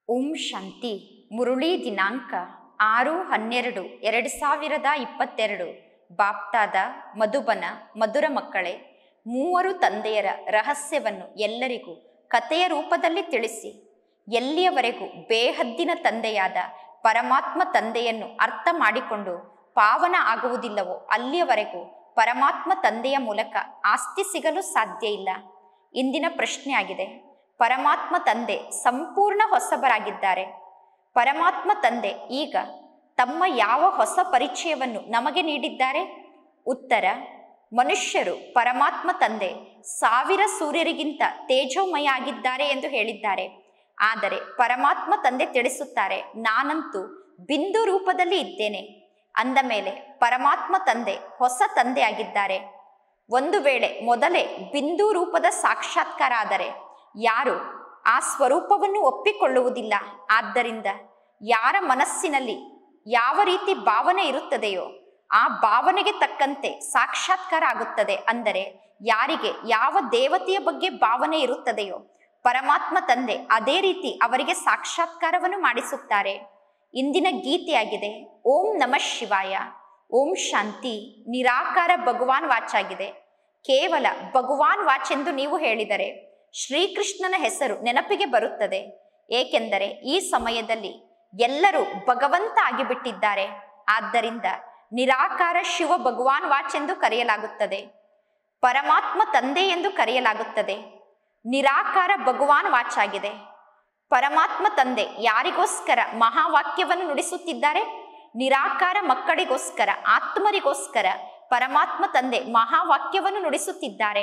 ಓಂ ಶಾಂತಿ ಮುರುಳಿ ದಿನಾಂಕ ಆರು ಹನ್ನೆರಡು ಎರಡು ಸಾವಿರದ ಇಪ್ಪತ್ತೆರಡು ಬಾಪ್ತಾದ ಮಧುಬನ ಮಧುರ ಮಕ್ಕಳೇ ಮೂವರು ತಂದೆಯರ ರಹಸ್ಯವನ್ನು ಎಲ್ಲರಿಗೂ ಕಥೆಯ ರೂಪದಲ್ಲಿ ತಿಳಿಸಿ ಎಲ್ಲಿಯವರೆಗೂ ಬೇಹದ್ದಿನ ತಂದೆಯಾದ ಪರಮಾತ್ಮ ತಂದೆಯನ್ನು ಅರ್ಥ ಮಾಡಿಕೊಂಡು ಪಾವನ ಆಗುವುದಿಲ್ಲವೋ ಅಲ್ಲಿಯವರೆಗೂ ಪರಮಾತ್ಮ ತಂದೆಯ ಮೂಲಕ ಆಸ್ತಿ ಸಿಗಲು ಸಾಧ್ಯ ಇಲ್ಲ ಇಂದಿನ ಪ್ರಶ್ನೆ ಆಗಿದೆ ಪರಮಾತ್ಮ ತಂದೆ ಸಂಪೂರ್ಣ ಹೊಸಬರಾಗಿದ್ದಾರೆ ಪರಮಾತ್ಮ ತಂದೆ ಈಗ ತಮ್ಮ ಯಾವ ಹೊಸ ಪರಿಚಯವನ್ನು ನಮಗೆ ನೀಡಿದ್ದಾರೆ ಉತ್ತರ ಮನುಷ್ಯರು ಪರಮಾತ್ಮ ತಂದೆ ಸಾವಿರ ಸೂರ್ಯರಿಗಿಂತ ತೇಜೋಮಯ ಆಗಿದ್ದಾರೆ ಎಂದು ಹೇಳಿದ್ದಾರೆ ಆದರೆ ಪರಮಾತ್ಮ ತಂದೆ ತಿಳಿಸುತ್ತಾರೆ ನಾನಂತೂ ಬಿಂದು ರೂಪದಲ್ಲಿ ಇದ್ದೇನೆ ಅಂದ ಮೇಲೆ ಪರಮಾತ್ಮ ತಂದೆ ಹೊಸ ತಂದೆ ಆಗಿದ್ದಾರೆ ಒಂದು ವೇಳೆ ಮೊದಲೇ ಬಿಂದು ರೂಪದ ಸಾಕ್ಷಾತ್ಕಾರ ಆದರೆ ಯಾರು ಆ ಸ್ವರೂಪವನ್ನು ಒಪ್ಪಿಕೊಳ್ಳುವುದಿಲ್ಲ ಆದ್ದರಿಂದ ಯಾರ ಮನಸ್ಸಿನಲ್ಲಿ ಯಾವ ರೀತಿ ಭಾವನೆ ಇರುತ್ತದೆಯೋ ಆ ಭಾವನೆಗೆ ತಕ್ಕಂತೆ ಸಾಕ್ಷಾತ್ಕಾರ ಆಗುತ್ತದೆ ಅಂದರೆ ಯಾರಿಗೆ ಯಾವ ದೇವತೆಯ ಬಗ್ಗೆ ಭಾವನೆ ಇರುತ್ತದೆಯೋ ಪರಮಾತ್ಮ ತಂದೆ ಅದೇ ರೀತಿ ಅವರಿಗೆ ಸಾಕ್ಷಾತ್ಕಾರವನ್ನು ಮಾಡಿಸುತ್ತಾರೆ ಇಂದಿನ ಗೀತೆಯಾಗಿದೆ ಓಂ ನಮಃ ಶಿವಾಯ ಓಂ ಶಾಂತಿ ನಿರಾಕಾರ ಭಗವಾನ್ ವಾಚಾಗಿದೆ ಕೇವಲ ಭಗವಾನ್ ವಾಚ್ ಎಂದು ನೀವು ಹೇಳಿದರೆ ಶ್ರೀಕೃಷ್ಣನ ಹೆಸರು ನೆನಪಿಗೆ ಬರುತ್ತದೆ ಏಕೆಂದರೆ ಈ ಸಮಯದಲ್ಲಿ ಎಲ್ಲರೂ ಭಗವಂತ ಆಗಿಬಿಟ್ಟಿದ್ದಾರೆ ಆದ್ದರಿಂದ ನಿರಾಕಾರ ಶಿವ ಭಗವಾನ್ ವಾಚ್ ಎಂದು ಕರೆಯಲಾಗುತ್ತದೆ ಪರಮಾತ್ಮ ತಂದೆ ಎಂದು ಕರೆಯಲಾಗುತ್ತದೆ ನಿರಾಕಾರ ಭಗವಾನ್ ವಾಚ್ ಆಗಿದೆ ಪರಮಾತ್ಮ ತಂದೆ ಯಾರಿಗೋಸ್ಕರ ಮಹಾವಾಕ್ಯವನ್ನು ನುಡಿಸುತ್ತಿದ್ದಾರೆ ನಿರಾಕಾರ ಮಕ್ಕಳಿಗೋಸ್ಕರ ಆತ್ಮರಿಗೋಸ್ಕರ ಪರಮಾತ್ಮ ತಂದೆ ಮಹಾವಾಕ್ಯವನ್ನು ನುಡಿಸುತ್ತಿದ್ದಾರೆ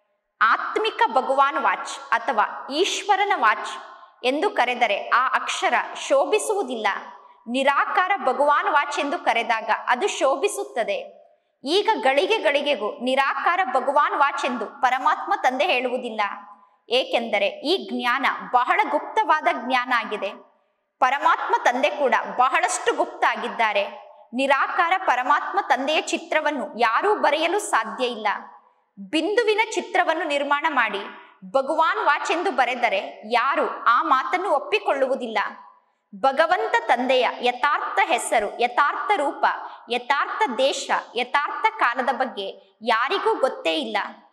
ಆತ್ಮಿಕ ಭಗವಾನ್ ವಾಚ್ ಅಥವಾ ಈಶ್ವರನ ವಾಚ್ ಎಂದು ಕರೆದರೆ ಆ ಅಕ್ಷರ ಶೋಭಿಸುವುದಿಲ್ಲ ನಿರಾಕಾರ ಭಗವಾನ್ ವಾಚ್ ಎಂದು ಕರೆದಾಗ ಅದು ಶೋಭಿಸುತ್ತದೆ ಈಗ ಗಳಿಗೆ ಗಳಿಗೆಗೂ ನಿರಾಕಾರ ಭಗವಾನ್ ವಾಚ್ ಎಂದು ಪರಮಾತ್ಮ ತಂದೆ ಹೇಳುವುದಿಲ್ಲ ಏಕೆಂದರೆ ಈ ಜ್ಞಾನ ಬಹಳ ಗುಪ್ತವಾದ ಜ್ಞಾನ ಆಗಿದೆ ಪರಮಾತ್ಮ ತಂದೆ ಕೂಡ ಬಹಳಷ್ಟು ಗುಪ್ತ ಆಗಿದ್ದಾರೆ ನಿರಾಕಾರ ಪರಮಾತ್ಮ ತಂದೆಯ ಚಿತ್ರವನ್ನು ಯಾರೂ ಬರೆಯಲು ಸಾಧ್ಯ ಇಲ್ಲ ಬಿಂದುವಿನ ಚಿತ್ರವನ್ನು ನಿರ್ಮಾಣ ಮಾಡಿ ಭಗವಾನ್ ವಾಚ್ ಎಂದು ಬರೆದರೆ ಯಾರು ಆ ಮಾತನ್ನು ಒಪ್ಪಿಕೊಳ್ಳುವುದಿಲ್ಲ ಭಗವಂತ ತಂದೆಯ ಯಥಾರ್ಥ ಹೆಸರು ಯಥಾರ್ಥ ರೂಪ ಯಥಾರ್ಥ ದೇಶ ಯಥಾರ್ಥ ಕಾಲದ ಬಗ್ಗೆ ಯಾರಿಗೂ ಗೊತ್ತೇ ಇಲ್ಲ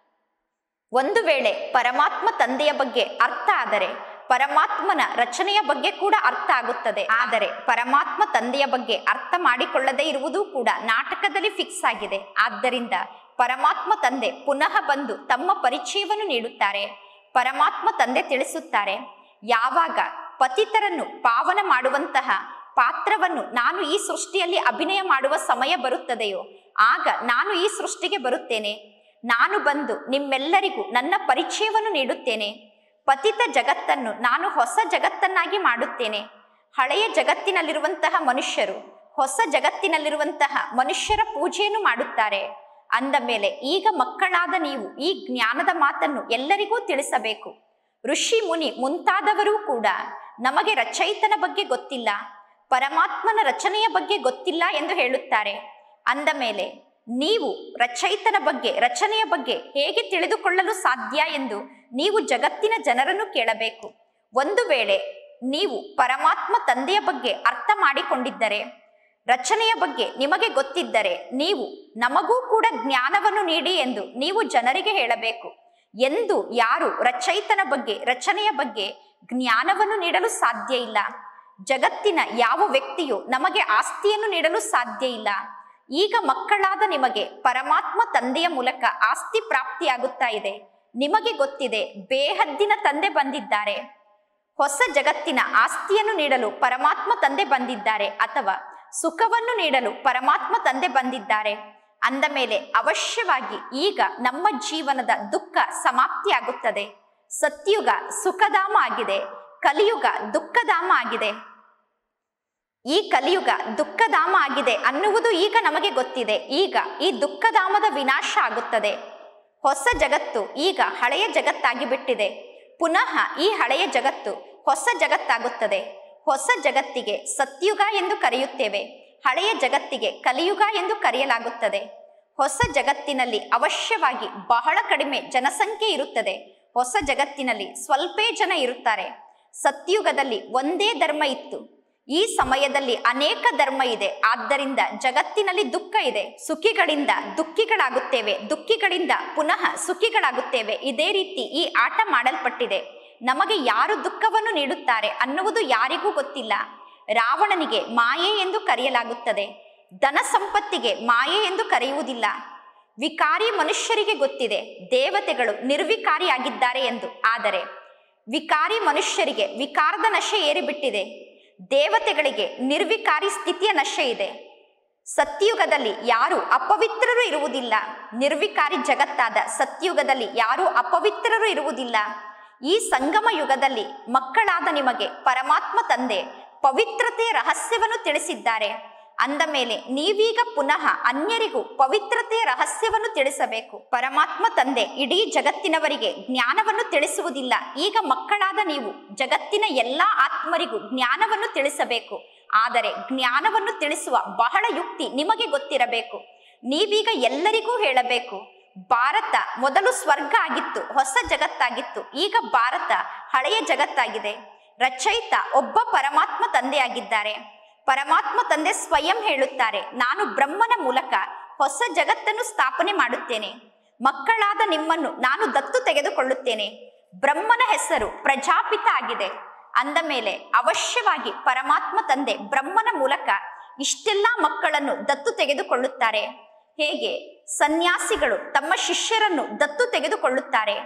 ಒಂದು ವೇಳೆ ಪರಮಾತ್ಮ ತಂದೆಯ ಬಗ್ಗೆ ಅರ್ಥ ಆದರೆ ಪರಮಾತ್ಮನ ರಚನೆಯ ಬಗ್ಗೆ ಕೂಡ ಅರ್ಥ ಆಗುತ್ತದೆ ಆದರೆ ಪರಮಾತ್ಮ ತಂದೆಯ ಬಗ್ಗೆ ಅರ್ಥ ಮಾಡಿಕೊಳ್ಳದೇ ಇರುವುದು ಕೂಡ ನಾಟಕದಲ್ಲಿ ಫಿಕ್ಸ್ ಆಗಿದೆ ಆದ್ದರಿಂದ ಪರಮಾತ್ಮ ತಂದೆ ಪುನಃ ಬಂದು ತಮ್ಮ ಪರಿಚಯವನ್ನು ನೀಡುತ್ತಾರೆ ಪರಮಾತ್ಮ ತಂದೆ ತಿಳಿಸುತ್ತಾರೆ ಯಾವಾಗ ಪತಿತರನ್ನು ಪಾವನ ಮಾಡುವಂತಹ ಪಾತ್ರವನ್ನು ನಾನು ಈ ಸೃಷ್ಟಿಯಲ್ಲಿ ಅಭಿನಯ ಮಾಡುವ ಸಮಯ ಬರುತ್ತದೆಯೋ ಆಗ ನಾನು ಈ ಸೃಷ್ಟಿಗೆ ಬರುತ್ತೇನೆ ನಾನು ಬಂದು ನಿಮ್ಮೆಲ್ಲರಿಗೂ ನನ್ನ ಪರಿಚಯವನ್ನು ನೀಡುತ್ತೇನೆ ಪತಿತ ಜಗತ್ತನ್ನು ನಾನು ಹೊಸ ಜಗತ್ತನ್ನಾಗಿ ಮಾಡುತ್ತೇನೆ ಹಳೆಯ ಜಗತ್ತಿನಲ್ಲಿರುವಂತಹ ಮನುಷ್ಯರು ಹೊಸ ಜಗತ್ತಿನಲ್ಲಿರುವಂತಹ ಮನುಷ್ಯರ ಪೂಜೆಯನ್ನು ಮಾಡುತ್ತಾರೆ ಅಂದ ಮೇಲೆ ಈಗ ಮಕ್ಕಳಾದ ನೀವು ಈ ಜ್ಞಾನದ ಮಾತನ್ನು ಎಲ್ಲರಿಗೂ ತಿಳಿಸಬೇಕು ಋಷಿ ಮುನಿ ಮುಂತಾದವರೂ ಕೂಡ ನಮಗೆ ರಚಯಿತನ ಬಗ್ಗೆ ಗೊತ್ತಿಲ್ಲ ಪರಮಾತ್ಮನ ರಚನೆಯ ಬಗ್ಗೆ ಗೊತ್ತಿಲ್ಲ ಎಂದು ಹೇಳುತ್ತಾರೆ ಅಂದ ಮೇಲೆ ನೀವು ರಚಯಿತನ ಬಗ್ಗೆ ರಚನೆಯ ಬಗ್ಗೆ ಹೇಗೆ ತಿಳಿದುಕೊಳ್ಳಲು ಸಾಧ್ಯ ಎಂದು ನೀವು ಜಗತ್ತಿನ ಜನರನ್ನು ಕೇಳಬೇಕು ಒಂದು ವೇಳೆ ನೀವು ಪರಮಾತ್ಮ ತಂದೆಯ ಬಗ್ಗೆ ಅರ್ಥ ಮಾಡಿಕೊಂಡಿದ್ದರೆ ರಚನೆಯ ಬಗ್ಗೆ ನಿಮಗೆ ಗೊತ್ತಿದ್ದರೆ ನೀವು ನಮಗೂ ಕೂಡ ಜ್ಞಾನವನ್ನು ನೀಡಿ ಎಂದು ನೀವು ಜನರಿಗೆ ಹೇಳಬೇಕು ಎಂದು ಯಾರು ರಚಯಿತನ ಬಗ್ಗೆ ರಚನೆಯ ಬಗ್ಗೆ ಜ್ಞಾನವನ್ನು ನೀಡಲು ಸಾಧ್ಯ ಇಲ್ಲ ಜಗತ್ತಿನ ಯಾವ ವ್ಯಕ್ತಿಯು ನಮಗೆ ಆಸ್ತಿಯನ್ನು ನೀಡಲು ಸಾಧ್ಯ ಇಲ್ಲ ಈಗ ಮಕ್ಕಳಾದ ನಿಮಗೆ ಪರಮಾತ್ಮ ತಂದೆಯ ಮೂಲಕ ಆಸ್ತಿ ಪ್ರಾಪ್ತಿಯಾಗುತ್ತಾ ಇದೆ ನಿಮಗೆ ಗೊತ್ತಿದೆ ಬೇಹದ್ದಿನ ತಂದೆ ಬಂದಿದ್ದಾರೆ ಹೊಸ ಜಗತ್ತಿನ ಆಸ್ತಿಯನ್ನು ನೀಡಲು ಪರಮಾತ್ಮ ತಂದೆ ಬಂದಿದ್ದಾರೆ ಅಥವಾ ಸುಖವನ್ನು ನೀಡಲು ಪರಮಾತ್ಮ ತಂದೆ ಬಂದಿದ್ದಾರೆ ಅಂದ ಮೇಲೆ ಅವಶ್ಯವಾಗಿ ಈಗ ನಮ್ಮ ಜೀವನದ ದುಃಖ ಸಮಾಪ್ತಿಯಾಗುತ್ತದೆ ಸತ್ಯುಗ ಸುಖಧಾಮ ಆಗಿದೆ ಕಲಿಯುಗ ದುಃಖಧಾಮ ಆಗಿದೆ ಈ ಕಲಿಯುಗ ದುಃಖಧಾಮ ಆಗಿದೆ ಅನ್ನುವುದು ಈಗ ನಮಗೆ ಗೊತ್ತಿದೆ ಈಗ ಈ ದುಃಖಧಾಮದ ವಿನಾಶ ಆಗುತ್ತದೆ ಹೊಸ ಜಗತ್ತು ಈಗ ಹಳೆಯ ಜಗತ್ತಾಗಿ ಬಿಟ್ಟಿದೆ ಪುನಃ ಈ ಹಳೆಯ ಜಗತ್ತು ಹೊಸ ಜಗತ್ತಾಗುತ್ತದೆ ಹೊಸ ಜಗತ್ತಿಗೆ ಸತ್ಯುಗ ಎಂದು ಕರೆಯುತ್ತೇವೆ ಹಳೆಯ ಜಗತ್ತಿಗೆ ಕಲಿಯುಗ ಎಂದು ಕರೆಯಲಾಗುತ್ತದೆ ಹೊಸ ಜಗತ್ತಿನಲ್ಲಿ ಅವಶ್ಯವಾಗಿ ಬಹಳ ಕಡಿಮೆ ಜನಸಂಖ್ಯೆ ಇರುತ್ತದೆ ಹೊಸ ಜಗತ್ತಿನಲ್ಲಿ ಸ್ವಲ್ಪೇ ಜನ ಇರುತ್ತಾರೆ ಸತ್ಯುಗದಲ್ಲಿ ಒಂದೇ ಧರ್ಮ ಇತ್ತು ಈ ಸಮಯದಲ್ಲಿ ಅನೇಕ ಧರ್ಮ ಇದೆ ಆದ್ದರಿಂದ ಜಗತ್ತಿನಲ್ಲಿ ದುಃಖ ಇದೆ ಸುಖಿಗಳಿಂದ ದುಃಖಿಗಳಾಗುತ್ತೇವೆ ದುಃಖಿಗಳಿಂದ ಪುನಃ ಸುಖಿಗಳಾಗುತ್ತೇವೆ ಇದೇ ರೀತಿ ಈ ಆಟ ಮಾಡಲ್ಪಟ್ಟಿದೆ ನಮಗೆ ಯಾರು ದುಃಖವನ್ನು ನೀಡುತ್ತಾರೆ ಅನ್ನುವುದು ಯಾರಿಗೂ ಗೊತ್ತಿಲ್ಲ ರಾವಣನಿಗೆ ಮಾಯೆ ಎಂದು ಕರೆಯಲಾಗುತ್ತದೆ ಧನ ಸಂಪತ್ತಿಗೆ ಮಾಯೆ ಎಂದು ಕರೆಯುವುದಿಲ್ಲ ವಿಕಾರಿ ಮನುಷ್ಯರಿಗೆ ಗೊತ್ತಿದೆ ದೇವತೆಗಳು ನಿರ್ವಿಕಾರಿಯಾಗಿದ್ದಾರೆ ಎಂದು ಆದರೆ ವಿಕಾರಿ ಮನುಷ್ಯರಿಗೆ ವಿಕಾರದ ನಶೆ ಏರಿಬಿಟ್ಟಿದೆ ದೇವತೆಗಳಿಗೆ ನಿರ್ವಿಕಾರಿ ಸ್ಥಿತಿಯ ನಶೆ ಇದೆ ಸತ್ಯುಗದಲ್ಲಿ ಯಾರು ಅಪವಿತ್ರರು ಇರುವುದಿಲ್ಲ ನಿರ್ವಿಕಾರಿ ಜಗತ್ತಾದ ಸತ್ಯುಗದಲ್ಲಿ ಯಾರು ಅಪವಿತ್ರರು ಇರುವುದಿಲ್ಲ ಈ ಸಂಗಮ ಯುಗದಲ್ಲಿ ಮಕ್ಕಳಾದ ನಿಮಗೆ ಪರಮಾತ್ಮ ತಂದೆ ಪವಿತ್ರತೆಯ ರಹಸ್ಯವನ್ನು ತಿಳಿಸಿದ್ದಾರೆ ಅಂದ ಮೇಲೆ ನೀವೀಗ ಪುನಃ ಅನ್ಯರಿಗೂ ಪವಿತ್ರತೆಯ ರಹಸ್ಯವನ್ನು ತಿಳಿಸಬೇಕು ಪರಮಾತ್ಮ ತಂದೆ ಇಡೀ ಜಗತ್ತಿನವರಿಗೆ ಜ್ಞಾನವನ್ನು ತಿಳಿಸುವುದಿಲ್ಲ ಈಗ ಮಕ್ಕಳಾದ ನೀವು ಜಗತ್ತಿನ ಎಲ್ಲಾ ಆತ್ಮರಿಗೂ ಜ್ಞಾನವನ್ನು ತಿಳಿಸಬೇಕು ಆದರೆ ಜ್ಞಾನವನ್ನು ತಿಳಿಸುವ ಬಹಳ ಯುಕ್ತಿ ನಿಮಗೆ ಗೊತ್ತಿರಬೇಕು ನೀವೀಗ ಎಲ್ಲರಿಗೂ ಹೇಳಬೇಕು ಭಾರತ ಮೊದಲು ಸ್ವರ್ಗ ಆಗಿತ್ತು ಹೊಸ ಜಗತ್ತಾಗಿತ್ತು ಈಗ ಭಾರತ ಹಳೆಯ ಜಗತ್ತಾಗಿದೆ ರಚಯಿತ ಒಬ್ಬ ಪರಮಾತ್ಮ ತಂದೆಯಾಗಿದ್ದಾರೆ ಪರಮಾತ್ಮ ತಂದೆ ಸ್ವಯಂ ಹೇಳುತ್ತಾರೆ ನಾನು ಬ್ರಹ್ಮನ ಮೂಲಕ ಹೊಸ ಜಗತ್ತನ್ನು ಸ್ಥಾಪನೆ ಮಾಡುತ್ತೇನೆ ಮಕ್ಕಳಾದ ನಿಮ್ಮನ್ನು ನಾನು ದತ್ತು ತೆಗೆದುಕೊಳ್ಳುತ್ತೇನೆ ಬ್ರಹ್ಮನ ಹೆಸರು ಪ್ರಜಾಪಿತ ಆಗಿದೆ ಅಂದ ಮೇಲೆ ಅವಶ್ಯವಾಗಿ ಪರಮಾತ್ಮ ತಂದೆ ಬ್ರಹ್ಮನ ಮೂಲಕ ಇಷ್ಟೆಲ್ಲಾ ಮಕ್ಕಳನ್ನು ದತ್ತು ತೆಗೆದುಕೊಳ್ಳುತ್ತಾರೆ ಹೇಗೆ ಸನ್ಯಾಸಿಗಳು ತಮ್ಮ ಶಿಷ್ಯರನ್ನು ದತ್ತು ತೆಗೆದುಕೊಳ್ಳುತ್ತಾರೆ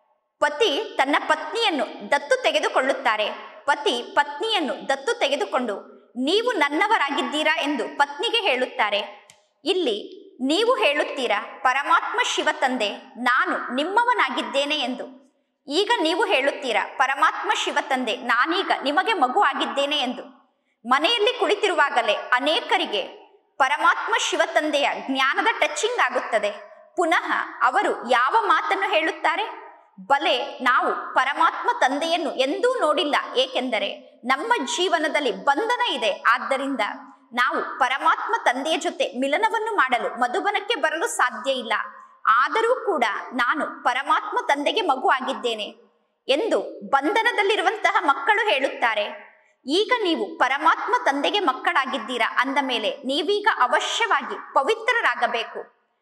ಪತಿ ತನ್ನ ಪತ್ನಿಯನ್ನು ದತ್ತು ತೆಗೆದುಕೊಳ್ಳುತ್ತಾರೆ ಪತಿ ಪತ್ನಿಯನ್ನು ದತ್ತು ತೆಗೆದುಕೊಂಡು ನೀವು ನನ್ನವರಾಗಿದ್ದೀರಾ ಎಂದು ಪತ್ನಿಗೆ ಹೇಳುತ್ತಾರೆ ಇಲ್ಲಿ ನೀವು ಹೇಳುತ್ತೀರಾ ಪರಮಾತ್ಮ ಶಿವ ತಂದೆ ನಾನು ನಿಮ್ಮವನಾಗಿದ್ದೇನೆ ಎಂದು ಈಗ ನೀವು ಹೇಳುತ್ತೀರಾ ಪರಮಾತ್ಮ ಶಿವ ತಂದೆ ನಾನೀಗ ನಿಮಗೆ ಮಗು ಆಗಿದ್ದೇನೆ ಎಂದು ಮನೆಯಲ್ಲಿ ಕುಳಿತಿರುವಾಗಲೇ ಅನೇಕರಿಗೆ ಪರಮಾತ್ಮ ಶಿವ ತಂದೆಯ ಜ್ಞಾನದ ಟಚಿಂಗ್ ಆಗುತ್ತದೆ ಪುನಃ ಅವರು ಯಾವ ಮಾತನ್ನು ಹೇಳುತ್ತಾರೆ ಬಲೆ ನಾವು ಪರಮಾತ್ಮ ತಂದೆಯನ್ನು ಎಂದೂ ನೋಡಿಲ್ಲ ಏಕೆಂದರೆ ನಮ್ಮ ಜೀವನದಲ್ಲಿ ಬಂಧನ ಇದೆ ಆದ್ದರಿಂದ ನಾವು ಪರಮಾತ್ಮ ತಂದೆಯ ಜೊತೆ ಮಿಲನವನ್ನು ಮಾಡಲು ಮಧುಬನಕ್ಕೆ ಬರಲು ಸಾಧ್ಯ ಇಲ್ಲ ಆದರೂ ಕೂಡ ನಾನು ಪರಮಾತ್ಮ ತಂದೆಗೆ ಮಗು ಆಗಿದ್ದೇನೆ ಎಂದು ಬಂಧನದಲ್ಲಿರುವಂತಹ ಮಕ್ಕಳು ಹೇಳುತ್ತಾರೆ ಈಗ ನೀವು ಪರಮಾತ್ಮ ತಂದೆಗೆ ಮಕ್ಕಳಾಗಿದ್ದೀರಾ ಅಂದ ಮೇಲೆ ನೀವೀಗ ಅವಶ್ಯವಾಗಿ ಪವಿತ್ರರಾಗಬೇಕು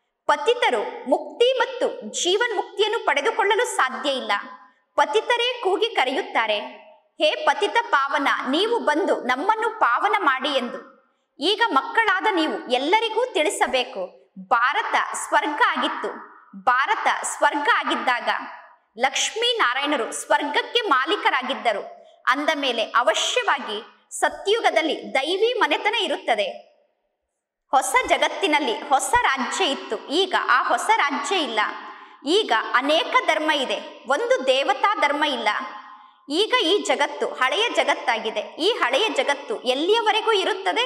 ಪತಿತರು ಮುಕ್ತಿ ಮತ್ತು ಜೀವನ್ ಮುಕ್ತಿಯನ್ನು ಪಡೆದುಕೊಳ್ಳಲು ಸಾಧ್ಯ ಇಲ್ಲ ಪತಿತರೇ ಕೂಗಿ ಕರೆಯುತ್ತಾರೆ ಹೇ ಪತಿತ ಪಾವನ ನೀವು ಬಂದು ನಮ್ಮನ್ನು ಪಾವನ ಮಾಡಿ ಎಂದು ಈಗ ಮಕ್ಕಳಾದ ನೀವು ಎಲ್ಲರಿಗೂ ತಿಳಿಸಬೇಕು ಭಾರತ ಸ್ವರ್ಗ ಆಗಿತ್ತು ಭಾರತ ಸ್ವರ್ಗ ಆಗಿದ್ದಾಗ ಲಕ್ಷ್ಮೀ ನಾರಾಯಣರು ಸ್ವರ್ಗಕ್ಕೆ ಮಾಲೀಕರಾಗಿದ್ದರು ಅಂದ ಮೇಲೆ ಅವಶ್ಯವಾಗಿ ಸತ್ಯುಗದಲ್ಲಿ ದೈವಿ ಮನೆತನ ಇರುತ್ತದೆ ಹೊಸ ಜಗತ್ತಿನಲ್ಲಿ ಹೊಸ ರಾಜ್ಯ ಇತ್ತು ಈಗ ಆ ಹೊಸ ರಾಜ್ಯ ಇಲ್ಲ ಈಗ ಅನೇಕ ಧರ್ಮ ಇದೆ ಒಂದು ದೇವತಾ ಧರ್ಮ ಇಲ್ಲ ಈಗ ಈ ಜಗತ್ತು ಹಳೆಯ ಜಗತ್ತಾಗಿದೆ ಈ ಹಳೆಯ ಜಗತ್ತು ಎಲ್ಲಿಯವರೆಗೂ ಇರುತ್ತದೆ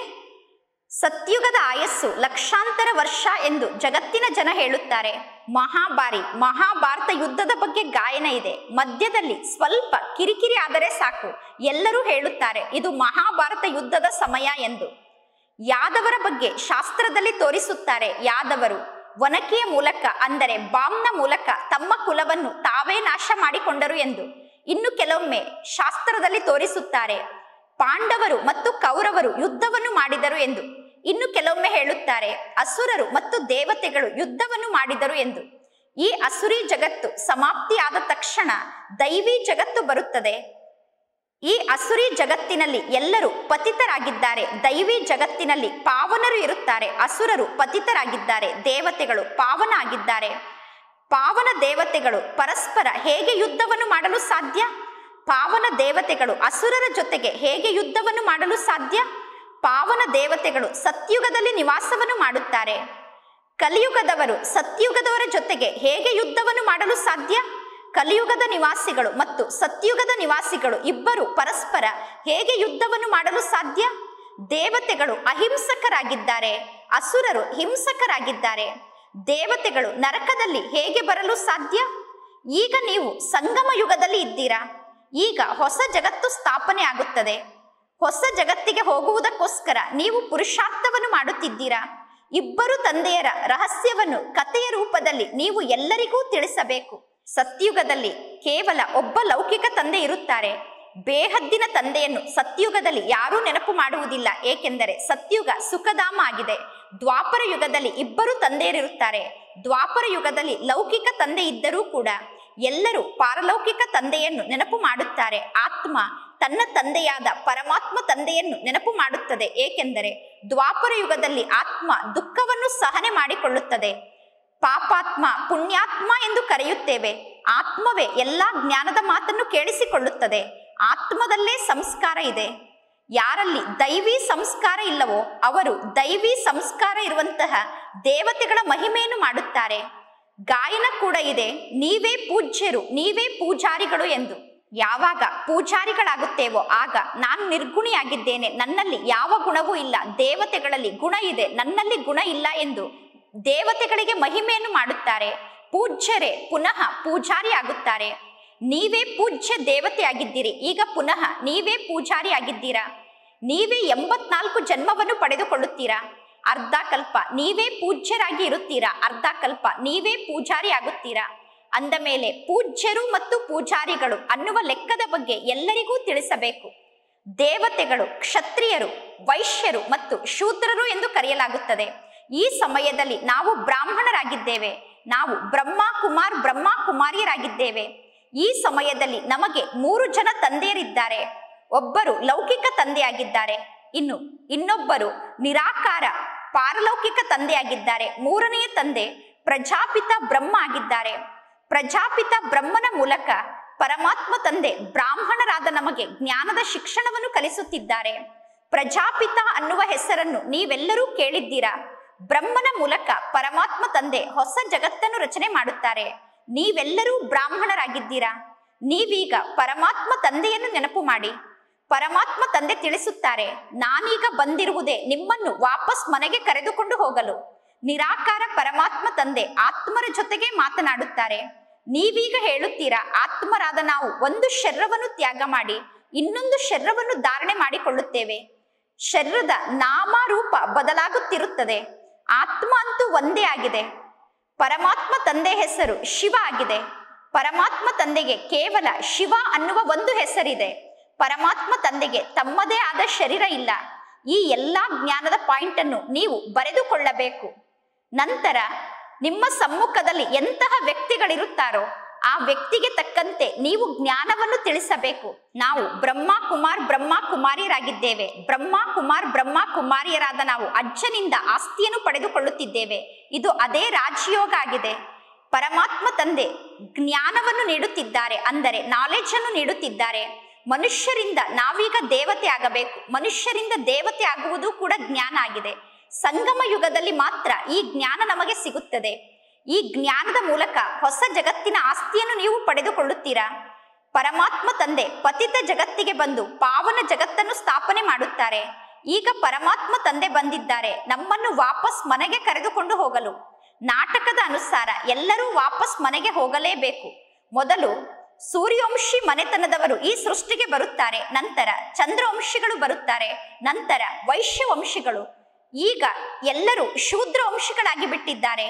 ಸತ್ಯುಗದ ಆಯಸ್ಸು ಲಕ್ಷಾಂತರ ವರ್ಷ ಎಂದು ಜಗತ್ತಿನ ಜನ ಹೇಳುತ್ತಾರೆ ಮಹಾಭಾರಿ ಮಹಾಭಾರತ ಯುದ್ಧದ ಬಗ್ಗೆ ಗಾಯನ ಇದೆ ಮಧ್ಯದಲ್ಲಿ ಸ್ವಲ್ಪ ಕಿರಿಕಿರಿ ಆದರೆ ಸಾಕು ಎಲ್ಲರೂ ಹೇಳುತ್ತಾರೆ ಇದು ಮಹಾಭಾರತ ಯುದ್ಧದ ಸಮಯ ಎಂದು ಯಾದವರ ಬಗ್ಗೆ ಶಾಸ್ತ್ರದಲ್ಲಿ ತೋರಿಸುತ್ತಾರೆ ಯಾದವರು ಒನಕೆಯ ಮೂಲಕ ಅಂದರೆ ಬಾಂನ ಮೂಲಕ ತಮ್ಮ ಕುಲವನ್ನು ತಾವೇ ನಾಶ ಮಾಡಿಕೊಂಡರು ಎಂದು ಇನ್ನು ಕೆಲವೊಮ್ಮೆ ಶಾಸ್ತ್ರದಲ್ಲಿ ತೋರಿಸುತ್ತಾರೆ ಪಾಂಡವರು ಮತ್ತು ಕೌರವರು ಯುದ್ಧವನ್ನು ಮಾಡಿದರು ಎಂದು ಇನ್ನು ಕೆಲವೊಮ್ಮೆ ಹೇಳುತ್ತಾರೆ ಅಸುರರು ಮತ್ತು ದೇವತೆಗಳು ಯುದ್ಧವನ್ನು ಮಾಡಿದರು ಎಂದು ಈ ಅಸುರಿ ಜಗತ್ತು ಸಮಾಪ್ತಿಯಾದ ತಕ್ಷಣ ದೈವಿ ಜಗತ್ತು ಬರುತ್ತದೆ ಈ ಅಸುರಿ ಜಗತ್ತಿನಲ್ಲಿ ಎಲ್ಲರೂ ಪತಿತರಾಗಿದ್ದಾರೆ ದೈವಿ ಜಗತ್ತಿನಲ್ಲಿ ಪಾವನರು ಇರುತ್ತಾರೆ ಅಸುರರು ಪತಿತರಾಗಿದ್ದಾರೆ ದೇವತೆಗಳು ಪಾವನ ಆಗಿದ್ದಾರೆ ಪಾವನ ದೇವತೆಗಳು ಪರಸ್ಪರ ಹೇಗೆ ಯುದ್ಧವನ್ನು ಮಾಡಲು ಸಾಧ್ಯ ಪಾವನ ದೇವತೆಗಳು ಅಸುರರ ಜೊತೆಗೆ ಹೇಗೆ ಯುದ್ಧವನ್ನು ಮಾಡಲು ಸಾಧ್ಯ ಪಾವನ ದೇವತೆಗಳು ಸತ್ಯುಗದಲ್ಲಿ ನಿವಾಸವನ್ನು ಮಾಡುತ್ತಾರೆ ಕಲಿಯುಗದವರು ಸತ್ಯುಗದವರ ಜೊತೆಗೆ ಹೇಗೆ ಯುದ್ಧವನ್ನು ಮಾಡಲು ಸಾಧ್ಯ ಕಲಿಯುಗದ ನಿವಾಸಿಗಳು ಮತ್ತು ಸತ್ಯುಗದ ನಿವಾಸಿಗಳು ಇಬ್ಬರು ಪರಸ್ಪರ ಹೇಗೆ ಯುದ್ಧವನ್ನು ಮಾಡಲು ಸಾಧ್ಯ ದೇವತೆಗಳು ಅಹಿಂಸಕರಾಗಿದ್ದಾರೆ ಅಸುರರು ಹಿಂಸಕರಾಗಿದ್ದಾರೆ ದೇವತೆಗಳು ನರಕದಲ್ಲಿ ಹೇಗೆ ಬರಲು ಸಾಧ್ಯ ಈಗ ನೀವು ಸಂಗಮ ಯುಗದಲ್ಲಿ ಇದ್ದೀರಾ ಈಗ ಹೊಸ ಜಗತ್ತು ಸ್ಥಾಪನೆ ಆಗುತ್ತದೆ ಹೊಸ ಜಗತ್ತಿಗೆ ಹೋಗುವುದಕ್ಕೋಸ್ಕರ ನೀವು ಪುರುಷಾರ್ಥವನ್ನು ಮಾಡುತ್ತಿದ್ದೀರಾ ಇಬ್ಬರು ತಂದೆಯರ ರಹಸ್ಯವನ್ನು ಕಥೆಯ ರೂಪದಲ್ಲಿ ನೀವು ಎಲ್ಲರಿಗೂ ತಿಳಿಸಬೇಕು ಸತ್ಯುಗದಲ್ಲಿ ಕೇವಲ ಒಬ್ಬ ಲೌಕಿಕ ತಂದೆ ಇರುತ್ತಾರೆ ಬೇಹದ್ದಿನ ತಂದೆಯನ್ನು ಸತ್ಯುಗದಲ್ಲಿ ಯಾರೂ ನೆನಪು ಮಾಡುವುದಿಲ್ಲ ಏಕೆಂದರೆ ಸತ್ಯುಗ ಸುಖಧಾಮ ಆಗಿದೆ ದ್ವಾಪರ ಯುಗದಲ್ಲಿ ಇಬ್ಬರು ತಂದೆಯರಿರುತ್ತಾರೆ ದ್ವಾಪರ ಯುಗದಲ್ಲಿ ಲೌಕಿಕ ತಂದೆ ಇದ್ದರೂ ಕೂಡ ಎಲ್ಲರೂ ಪಾರಲೌಕಿಕ ತಂದೆಯನ್ನು ನೆನಪು ಮಾಡುತ್ತಾರೆ ಆತ್ಮ ತನ್ನ ತಂದೆಯಾದ ಪರಮಾತ್ಮ ತಂದೆಯನ್ನು ನೆನಪು ಮಾಡುತ್ತದೆ ಏಕೆಂದರೆ ದ್ವಾಪರ ಯುಗದಲ್ಲಿ ಆತ್ಮ ದುಃಖವನ್ನು ಸಹನೆ ಮಾಡಿಕೊಳ್ಳುತ್ತದೆ ಪಾಪಾತ್ಮ ಪುಣ್ಯಾತ್ಮ ಎಂದು ಕರೆಯುತ್ತೇವೆ ಆತ್ಮವೇ ಎಲ್ಲಾ ಜ್ಞಾನದ ಮಾತನ್ನು ಕೇಳಿಸಿಕೊಳ್ಳುತ್ತದೆ ಆತ್ಮದಲ್ಲೇ ಸಂಸ್ಕಾರ ಇದೆ ಯಾರಲ್ಲಿ ದೈವಿ ಸಂಸ್ಕಾರ ಇಲ್ಲವೋ ಅವರು ದೈವಿ ಸಂಸ್ಕಾರ ಇರುವಂತಹ ದೇವತೆಗಳ ಮಹಿಮೆಯನ್ನು ಮಾಡುತ್ತಾರೆ ಗಾಯನ ಕೂಡ ಇದೆ ನೀವೇ ಪೂಜ್ಯರು ನೀವೇ ಪೂಜಾರಿಗಳು ಎಂದು ಯಾವಾಗ ಪೂಜಾರಿಗಳಾಗುತ್ತೇವೋ ಆಗ ನಾನು ನಿರ್ಗುಣಿಯಾಗಿದ್ದೇನೆ ನನ್ನಲ್ಲಿ ಯಾವ ಗುಣವೂ ಇಲ್ಲ ದೇವತೆಗಳಲ್ಲಿ ಗುಣ ಇದೆ ನನ್ನಲ್ಲಿ ಗುಣ ಇಲ್ಲ ಎಂದು ದೇವತೆಗಳಿಗೆ ಮಹಿಮೆಯನ್ನು ಮಾಡುತ್ತಾರೆ ಪೂಜ್ಯರೇ ಪುನಃ ಪೂಜಾರಿ ಆಗುತ್ತಾರೆ ನೀವೇ ಪೂಜ್ಯ ದೇವತೆ ಆಗಿದ್ದೀರಿ ಈಗ ಪುನಃ ನೀವೇ ಪೂಜಾರಿ ಆಗಿದ್ದೀರಾ ನೀವೇ ಎಂಬತ್ನಾಲ್ಕು ಜನ್ಮವನ್ನು ಪಡೆದುಕೊಳ್ಳುತ್ತೀರಾ ಅರ್ಧ ಕಲ್ಪ ನೀವೇ ಪೂಜ್ಯರಾಗಿ ಇರುತ್ತೀರಾ ಅರ್ಧ ಕಲ್ಪ ನೀವೇ ಪೂಜಾರಿ ಆಗುತ್ತೀರಾ ಅಂದ ಮೇಲೆ ಪೂಜ್ಯರು ಮತ್ತು ಪೂಜಾರಿಗಳು ಅನ್ನುವ ಲೆಕ್ಕದ ಬಗ್ಗೆ ಎಲ್ಲರಿಗೂ ತಿಳಿಸಬೇಕು ದೇವತೆಗಳು ಕ್ಷತ್ರಿಯರು ವೈಶ್ಯರು ಮತ್ತು ಶೂದ್ರರು ಎಂದು ಕರೆಯಲಾಗುತ್ತದೆ ಈ ಸಮಯದಲ್ಲಿ ನಾವು ಬ್ರಾಹ್ಮಣರಾಗಿದ್ದೇವೆ ನಾವು ಬ್ರಹ್ಮ ಕುಮಾರ್ ಬ್ರಹ್ಮ ಕುಮಾರಿಯರಾಗಿದ್ದೇವೆ ಈ ಸಮಯದಲ್ಲಿ ನಮಗೆ ಮೂರು ಜನ ತಂದೆಯರಿದ್ದಾರೆ ಒಬ್ಬರು ಲೌಕಿಕ ತಂದೆಯಾಗಿದ್ದಾರೆ ಇನ್ನು ಇನ್ನೊಬ್ಬರು ನಿರಾಕಾರ ಪಾರಲೌಕಿಕ ತಂದೆಯಾಗಿದ್ದಾರೆ ಮೂರನೆಯ ತಂದೆ ಪ್ರಜಾಪಿತ ಬ್ರಹ್ಮ ಆಗಿದ್ದಾರೆ ಪ್ರಜಾಪಿತ ಬ್ರಹ್ಮನ ಮೂಲಕ ಪರಮಾತ್ಮ ತಂದೆ ಬ್ರಾಹ್ಮಣರಾದ ನಮಗೆ ಜ್ಞಾನದ ಶಿಕ್ಷಣವನ್ನು ಕಲಿಸುತ್ತಿದ್ದಾರೆ ಪ್ರಜಾಪಿತ ಅನ್ನುವ ಹೆಸರನ್ನು ನೀವೆಲ್ಲರೂ ಕೇಳಿದ್ದೀರಾ ಬ್ರಹ್ಮನ ಮೂಲಕ ಪರಮಾತ್ಮ ತಂದೆ ಹೊಸ ಜಗತ್ತನ್ನು ರಚನೆ ಮಾಡುತ್ತಾರೆ ನೀವೆಲ್ಲರೂ ಬ್ರಾಹ್ಮಣರಾಗಿದ್ದೀರಾ ನೀವೀಗ ಪರಮಾತ್ಮ ತಂದೆಯನ್ನು ನೆನಪು ಮಾಡಿ ಪರಮಾತ್ಮ ತಂದೆ ತಿಳಿಸುತ್ತಾರೆ ನಾನೀಗ ಬಂದಿರುವುದೇ ನಿಮ್ಮನ್ನು ವಾಪಸ್ ಮನೆಗೆ ಕರೆದುಕೊಂಡು ಹೋಗಲು ನಿರಾಕಾರ ಪರಮಾತ್ಮ ತಂದೆ ಆತ್ಮರ ಜೊತೆಗೆ ಮಾತನಾಡುತ್ತಾರೆ ನೀವೀಗ ಹೇಳುತ್ತೀರಾ ಆತ್ಮರಾದ ನಾವು ಒಂದು ಶರೀರವನ್ನು ತ್ಯಾಗ ಮಾಡಿ ಇನ್ನೊಂದು ಶರೀರವನ್ನು ಧಾರಣೆ ಮಾಡಿಕೊಳ್ಳುತ್ತೇವೆ ಶರೀರದ ನಾಮರೂಪ ಬದಲಾಗುತ್ತಿರುತ್ತದೆ ಆತ್ಮ ಅಂತೂ ಒಂದೇ ಆಗಿದೆ ಪರಮಾತ್ಮ ತಂದೆ ಹೆಸರು ಶಿವ ಆಗಿದೆ ಪರಮಾತ್ಮ ತಂದೆಗೆ ಕೇವಲ ಶಿವ ಅನ್ನುವ ಒಂದು ಹೆಸರಿದೆ ಪರಮಾತ್ಮ ತಂದೆಗೆ ತಮ್ಮದೇ ಆದ ಶರೀರ ಇಲ್ಲ ಈ ಎಲ್ಲಾ ಜ್ಞಾನದ ಪಾಯಿಂಟ್ ಅನ್ನು ನೀವು ಬರೆದುಕೊಳ್ಳಬೇಕು ನಂತರ ನಿಮ್ಮ ಸಮ್ಮುಖದಲ್ಲಿ ಎಂತಹ ವ್ಯಕ್ತಿಗಳಿರುತ್ತಾರೋ ಆ ವ್ಯಕ್ತಿಗೆ ತಕ್ಕಂತೆ ನೀವು ಜ್ಞಾನವನ್ನು ತಿಳಿಸಬೇಕು ನಾವು ಬ್ರಹ್ಮ ಕುಮಾರ್ ಬ್ರಹ್ಮ ಕುಮಾರಿಯರಾಗಿದ್ದೇವೆ ಬ್ರಹ್ಮ ಕುಮಾರ್ ಬ್ರಹ್ಮ ಕುಮಾರಿಯರಾದ ನಾವು ಅಜ್ಜನಿಂದ ಆಸ್ತಿಯನ್ನು ಪಡೆದುಕೊಳ್ಳುತ್ತಿದ್ದೇವೆ ಇದು ಅದೇ ರಾಜಯೋಗ ಆಗಿದೆ ಪರಮಾತ್ಮ ತಂದೆ ಜ್ಞಾನವನ್ನು ನೀಡುತ್ತಿದ್ದಾರೆ ಅಂದರೆ ನಾಲೆಜ್ ಅನ್ನು ನೀಡುತ್ತಿದ್ದಾರೆ ಮನುಷ್ಯರಿಂದ ನಾವೀಗ ದೇವತೆ ಆಗಬೇಕು ಮನುಷ್ಯರಿಂದ ದೇವತೆ ಆಗುವುದು ಕೂಡ ಜ್ಞಾನ ಆಗಿದೆ ಸಂಗಮ ಯುಗದಲ್ಲಿ ಮಾತ್ರ ಈ ಜ್ಞಾನ ನಮಗೆ ಸಿಗುತ್ತದೆ ಈ ಜ್ಞಾನದ ಮೂಲಕ ಹೊಸ ಜಗತ್ತಿನ ಆಸ್ತಿಯನ್ನು ನೀವು ಪಡೆದುಕೊಳ್ಳುತ್ತೀರಾ ಪರಮಾತ್ಮ ತಂದೆ ಪತಿತ ಜಗತ್ತಿಗೆ ಬಂದು ಪಾವನ ಜಗತ್ತನ್ನು ಸ್ಥಾಪನೆ ಮಾಡುತ್ತಾರೆ ಈಗ ಪರಮಾತ್ಮ ತಂದೆ ಬಂದಿದ್ದಾರೆ ನಮ್ಮನ್ನು ವಾಪಸ್ ಮನೆಗೆ ಕರೆದುಕೊಂಡು ಹೋಗಲು ನಾಟಕದ ಅನುಸಾರ ಎಲ್ಲರೂ ವಾಪಸ್ ಮನೆಗೆ ಹೋಗಲೇಬೇಕು ಮೊದಲು ಸೂರ್ಯವಂಶಿ ಮನೆತನದವರು ಈ ಸೃಷ್ಟಿಗೆ ಬರುತ್ತಾರೆ ನಂತರ ಚಂದ್ರವಂಶಿಗಳು ಬರುತ್ತಾರೆ ನಂತರ ವೈಶ್ಯವಂಶಿಗಳು ಈಗ ಎಲ್ಲರೂ ಶೂದ್ರ ವಂಶಿಗಳಾಗಿ ಬಿಟ್ಟಿದ್ದಾರೆ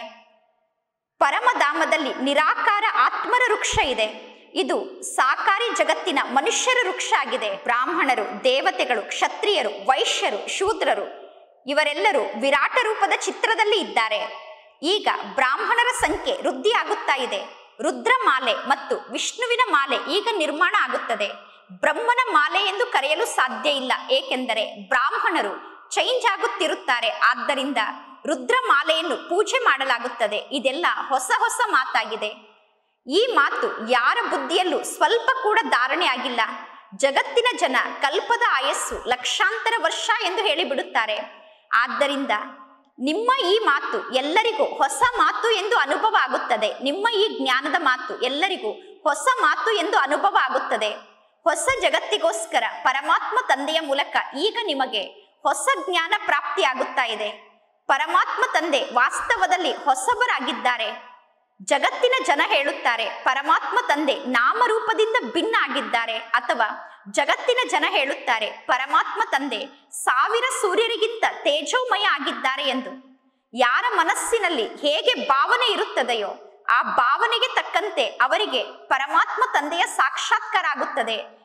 ಪರಮಧಾಮದಲ್ಲಿ ನಿರಾಕಾರ ಆತ್ಮರ ವೃಕ್ಷ ಇದೆ ಇದು ಸಾಕಾರಿ ಜಗತ್ತಿನ ಮನುಷ್ಯರ ವೃಕ್ಷ ಆಗಿದೆ ಬ್ರಾಹ್ಮಣರು ದೇವತೆಗಳು ಕ್ಷತ್ರಿಯರು ವೈಶ್ಯರು ಶೂದ್ರರು ಇವರೆಲ್ಲರೂ ವಿರಾಟ ರೂಪದ ಚಿತ್ರದಲ್ಲಿ ಇದ್ದಾರೆ ಈಗ ಬ್ರಾಹ್ಮಣರ ಸಂಖ್ಯೆ ವೃದ್ಧಿ ಆಗುತ್ತಾ ಇದೆ ರುದ್ರ ಮಾಲೆ ಮತ್ತು ವಿಷ್ಣುವಿನ ಮಾಲೆ ಈಗ ನಿರ್ಮಾಣ ಆಗುತ್ತದೆ ಬ್ರಹ್ಮನ ಮಾಲೆ ಎಂದು ಕರೆಯಲು ಸಾಧ್ಯ ಇಲ್ಲ ಏಕೆಂದರೆ ಬ್ರಾಹ್ಮಣರು ಚೇಂಜ್ ಆಗುತ್ತಿರುತ್ತಾರೆ ಆದ್ದರಿಂದ ರುದ್ರ ಮಾಲೆಯನ್ನು ಪೂಜೆ ಮಾಡಲಾಗುತ್ತದೆ ಇದೆಲ್ಲ ಹೊಸ ಹೊಸ ಮಾತಾಗಿದೆ ಈ ಮಾತು ಯಾರ ಬುದ್ಧಿಯಲ್ಲೂ ಸ್ವಲ್ಪ ಕೂಡ ಧಾರಣೆ ಆಗಿಲ್ಲ ಜಗತ್ತಿನ ಜನ ಕಲ್ಪದ ಆಯಸ್ಸು ಲಕ್ಷಾಂತರ ವರ್ಷ ಎಂದು ಹೇಳಿಬಿಡುತ್ತಾರೆ ಆದ್ದರಿಂದ ನಿಮ್ಮ ಈ ಮಾತು ಎಲ್ಲರಿಗೂ ಹೊಸ ಮಾತು ಎಂದು ಅನುಭವ ಆಗುತ್ತದೆ ನಿಮ್ಮ ಈ ಜ್ಞಾನದ ಮಾತು ಎಲ್ಲರಿಗೂ ಹೊಸ ಮಾತು ಎಂದು ಅನುಭವ ಆಗುತ್ತದೆ ಹೊಸ ಜಗತ್ತಿಗೋಸ್ಕರ ಪರಮಾತ್ಮ ತಂದೆಯ ಮೂಲಕ ಈಗ ನಿಮಗೆ ಹೊಸ ಜ್ಞಾನ ಪ್ರಾಪ್ತಿಯಾಗುತ್ತಾ ಇದೆ ಪರಮಾತ್ಮ ತಂದೆ ವಾಸ್ತವದಲ್ಲಿ ಹೊಸಬರಾಗಿದ್ದಾರೆ ಜಗತ್ತಿನ ಜನ ಹೇಳುತ್ತಾರೆ ಪರಮಾತ್ಮ ತಂದೆ ನಾಮರೂಪದಿಂದ ಭಿನ್ನ ಆಗಿದ್ದಾರೆ ಅಥವಾ ಜಗತ್ತಿನ ಜನ ಹೇಳುತ್ತಾರೆ ಪರಮಾತ್ಮ ತಂದೆ ಸಾವಿರ ಸೂರ್ಯರಿಗಿಂತ ತೇಜೋಮಯ ಆಗಿದ್ದಾರೆ ಎಂದು ಯಾರ ಮನಸ್ಸಿನಲ್ಲಿ ಹೇಗೆ ಭಾವನೆ ಇರುತ್ತದೆಯೋ ಆ ಭಾವನೆಗೆ ತಕ್ಕಂತೆ ಅವರಿಗೆ ಪರಮಾತ್ಮ ತಂದೆಯ ಸಾಕ್ಷಾತ್ಕಾರ ಆಗುತ್ತದೆ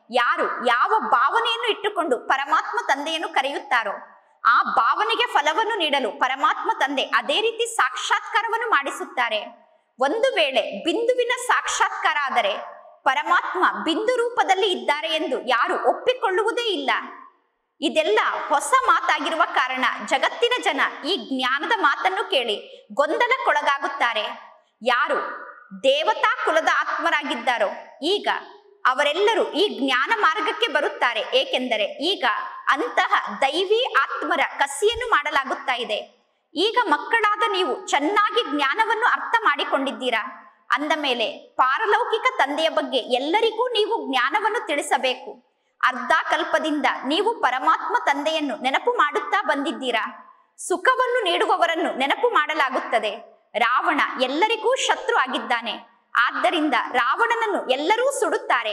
ಯಾರು ಯಾವ ಭಾವನೆಯನ್ನು ಇಟ್ಟುಕೊಂಡು ಪರಮಾತ್ಮ ತಂದೆಯನ್ನು ಕರೆಯುತ್ತಾರೋ ಆ ಭಾವನೆಗೆ ಫಲವನ್ನು ನೀಡಲು ಪರಮಾತ್ಮ ತಂದೆ ಅದೇ ರೀತಿ ಸಾಕ್ಷಾತ್ಕಾರವನ್ನು ಮಾಡಿಸುತ್ತಾರೆ ಒಂದು ವೇಳೆ ಬಿಂದುವಿನ ಸಾಕ್ಷಾತ್ಕಾರ ಆದರೆ ಪರಮಾತ್ಮ ಬಿಂದು ರೂಪದಲ್ಲಿ ಇದ್ದಾರೆ ಎಂದು ಯಾರು ಒಪ್ಪಿಕೊಳ್ಳುವುದೇ ಇಲ್ಲ ಇದೆಲ್ಲ ಹೊಸ ಮಾತಾಗಿರುವ ಕಾರಣ ಜಗತ್ತಿನ ಜನ ಈ ಜ್ಞಾನದ ಮಾತನ್ನು ಕೇಳಿ ಗೊಂದಲಕ್ಕೊಳಗಾಗುತ್ತಾರೆ ಯಾರು ದೇವತಾ ಕುಲದ ಆತ್ಮರಾಗಿದ್ದಾರೋ ಈಗ ಅವರೆಲ್ಲರೂ ಈ ಜ್ಞಾನ ಮಾರ್ಗಕ್ಕೆ ಬರುತ್ತಾರೆ ಏಕೆಂದರೆ ಈಗ ಅಂತಹ ದೈವಿ ಆತ್ಮರ ಕಸಿಯನ್ನು ಮಾಡಲಾಗುತ್ತಾ ಇದೆ ಈಗ ಮಕ್ಕಳಾದ ನೀವು ಚೆನ್ನಾಗಿ ಜ್ಞಾನವನ್ನು ಅರ್ಥ ಮಾಡಿಕೊಂಡಿದ್ದೀರಾ ಅಂದ ಮೇಲೆ ಪಾರಲೌಕಿಕ ತಂದೆಯ ಬಗ್ಗೆ ಎಲ್ಲರಿಗೂ ನೀವು ಜ್ಞಾನವನ್ನು ತಿಳಿಸಬೇಕು ಅರ್ಧ ಕಲ್ಪದಿಂದ ನೀವು ಪರಮಾತ್ಮ ತಂದೆಯನ್ನು ನೆನಪು ಮಾಡುತ್ತಾ ಬಂದಿದ್ದೀರಾ ಸುಖವನ್ನು ನೀಡುವವರನ್ನು ನೆನಪು ಮಾಡಲಾಗುತ್ತದೆ ರಾವಣ ಎಲ್ಲರಿಗೂ ಶತ್ರು ಆಗಿದ್ದಾನೆ ಆದ್ದರಿಂದ ರಾವಣನನ್ನು ಎಲ್ಲರೂ ಸುಡುತ್ತಾರೆ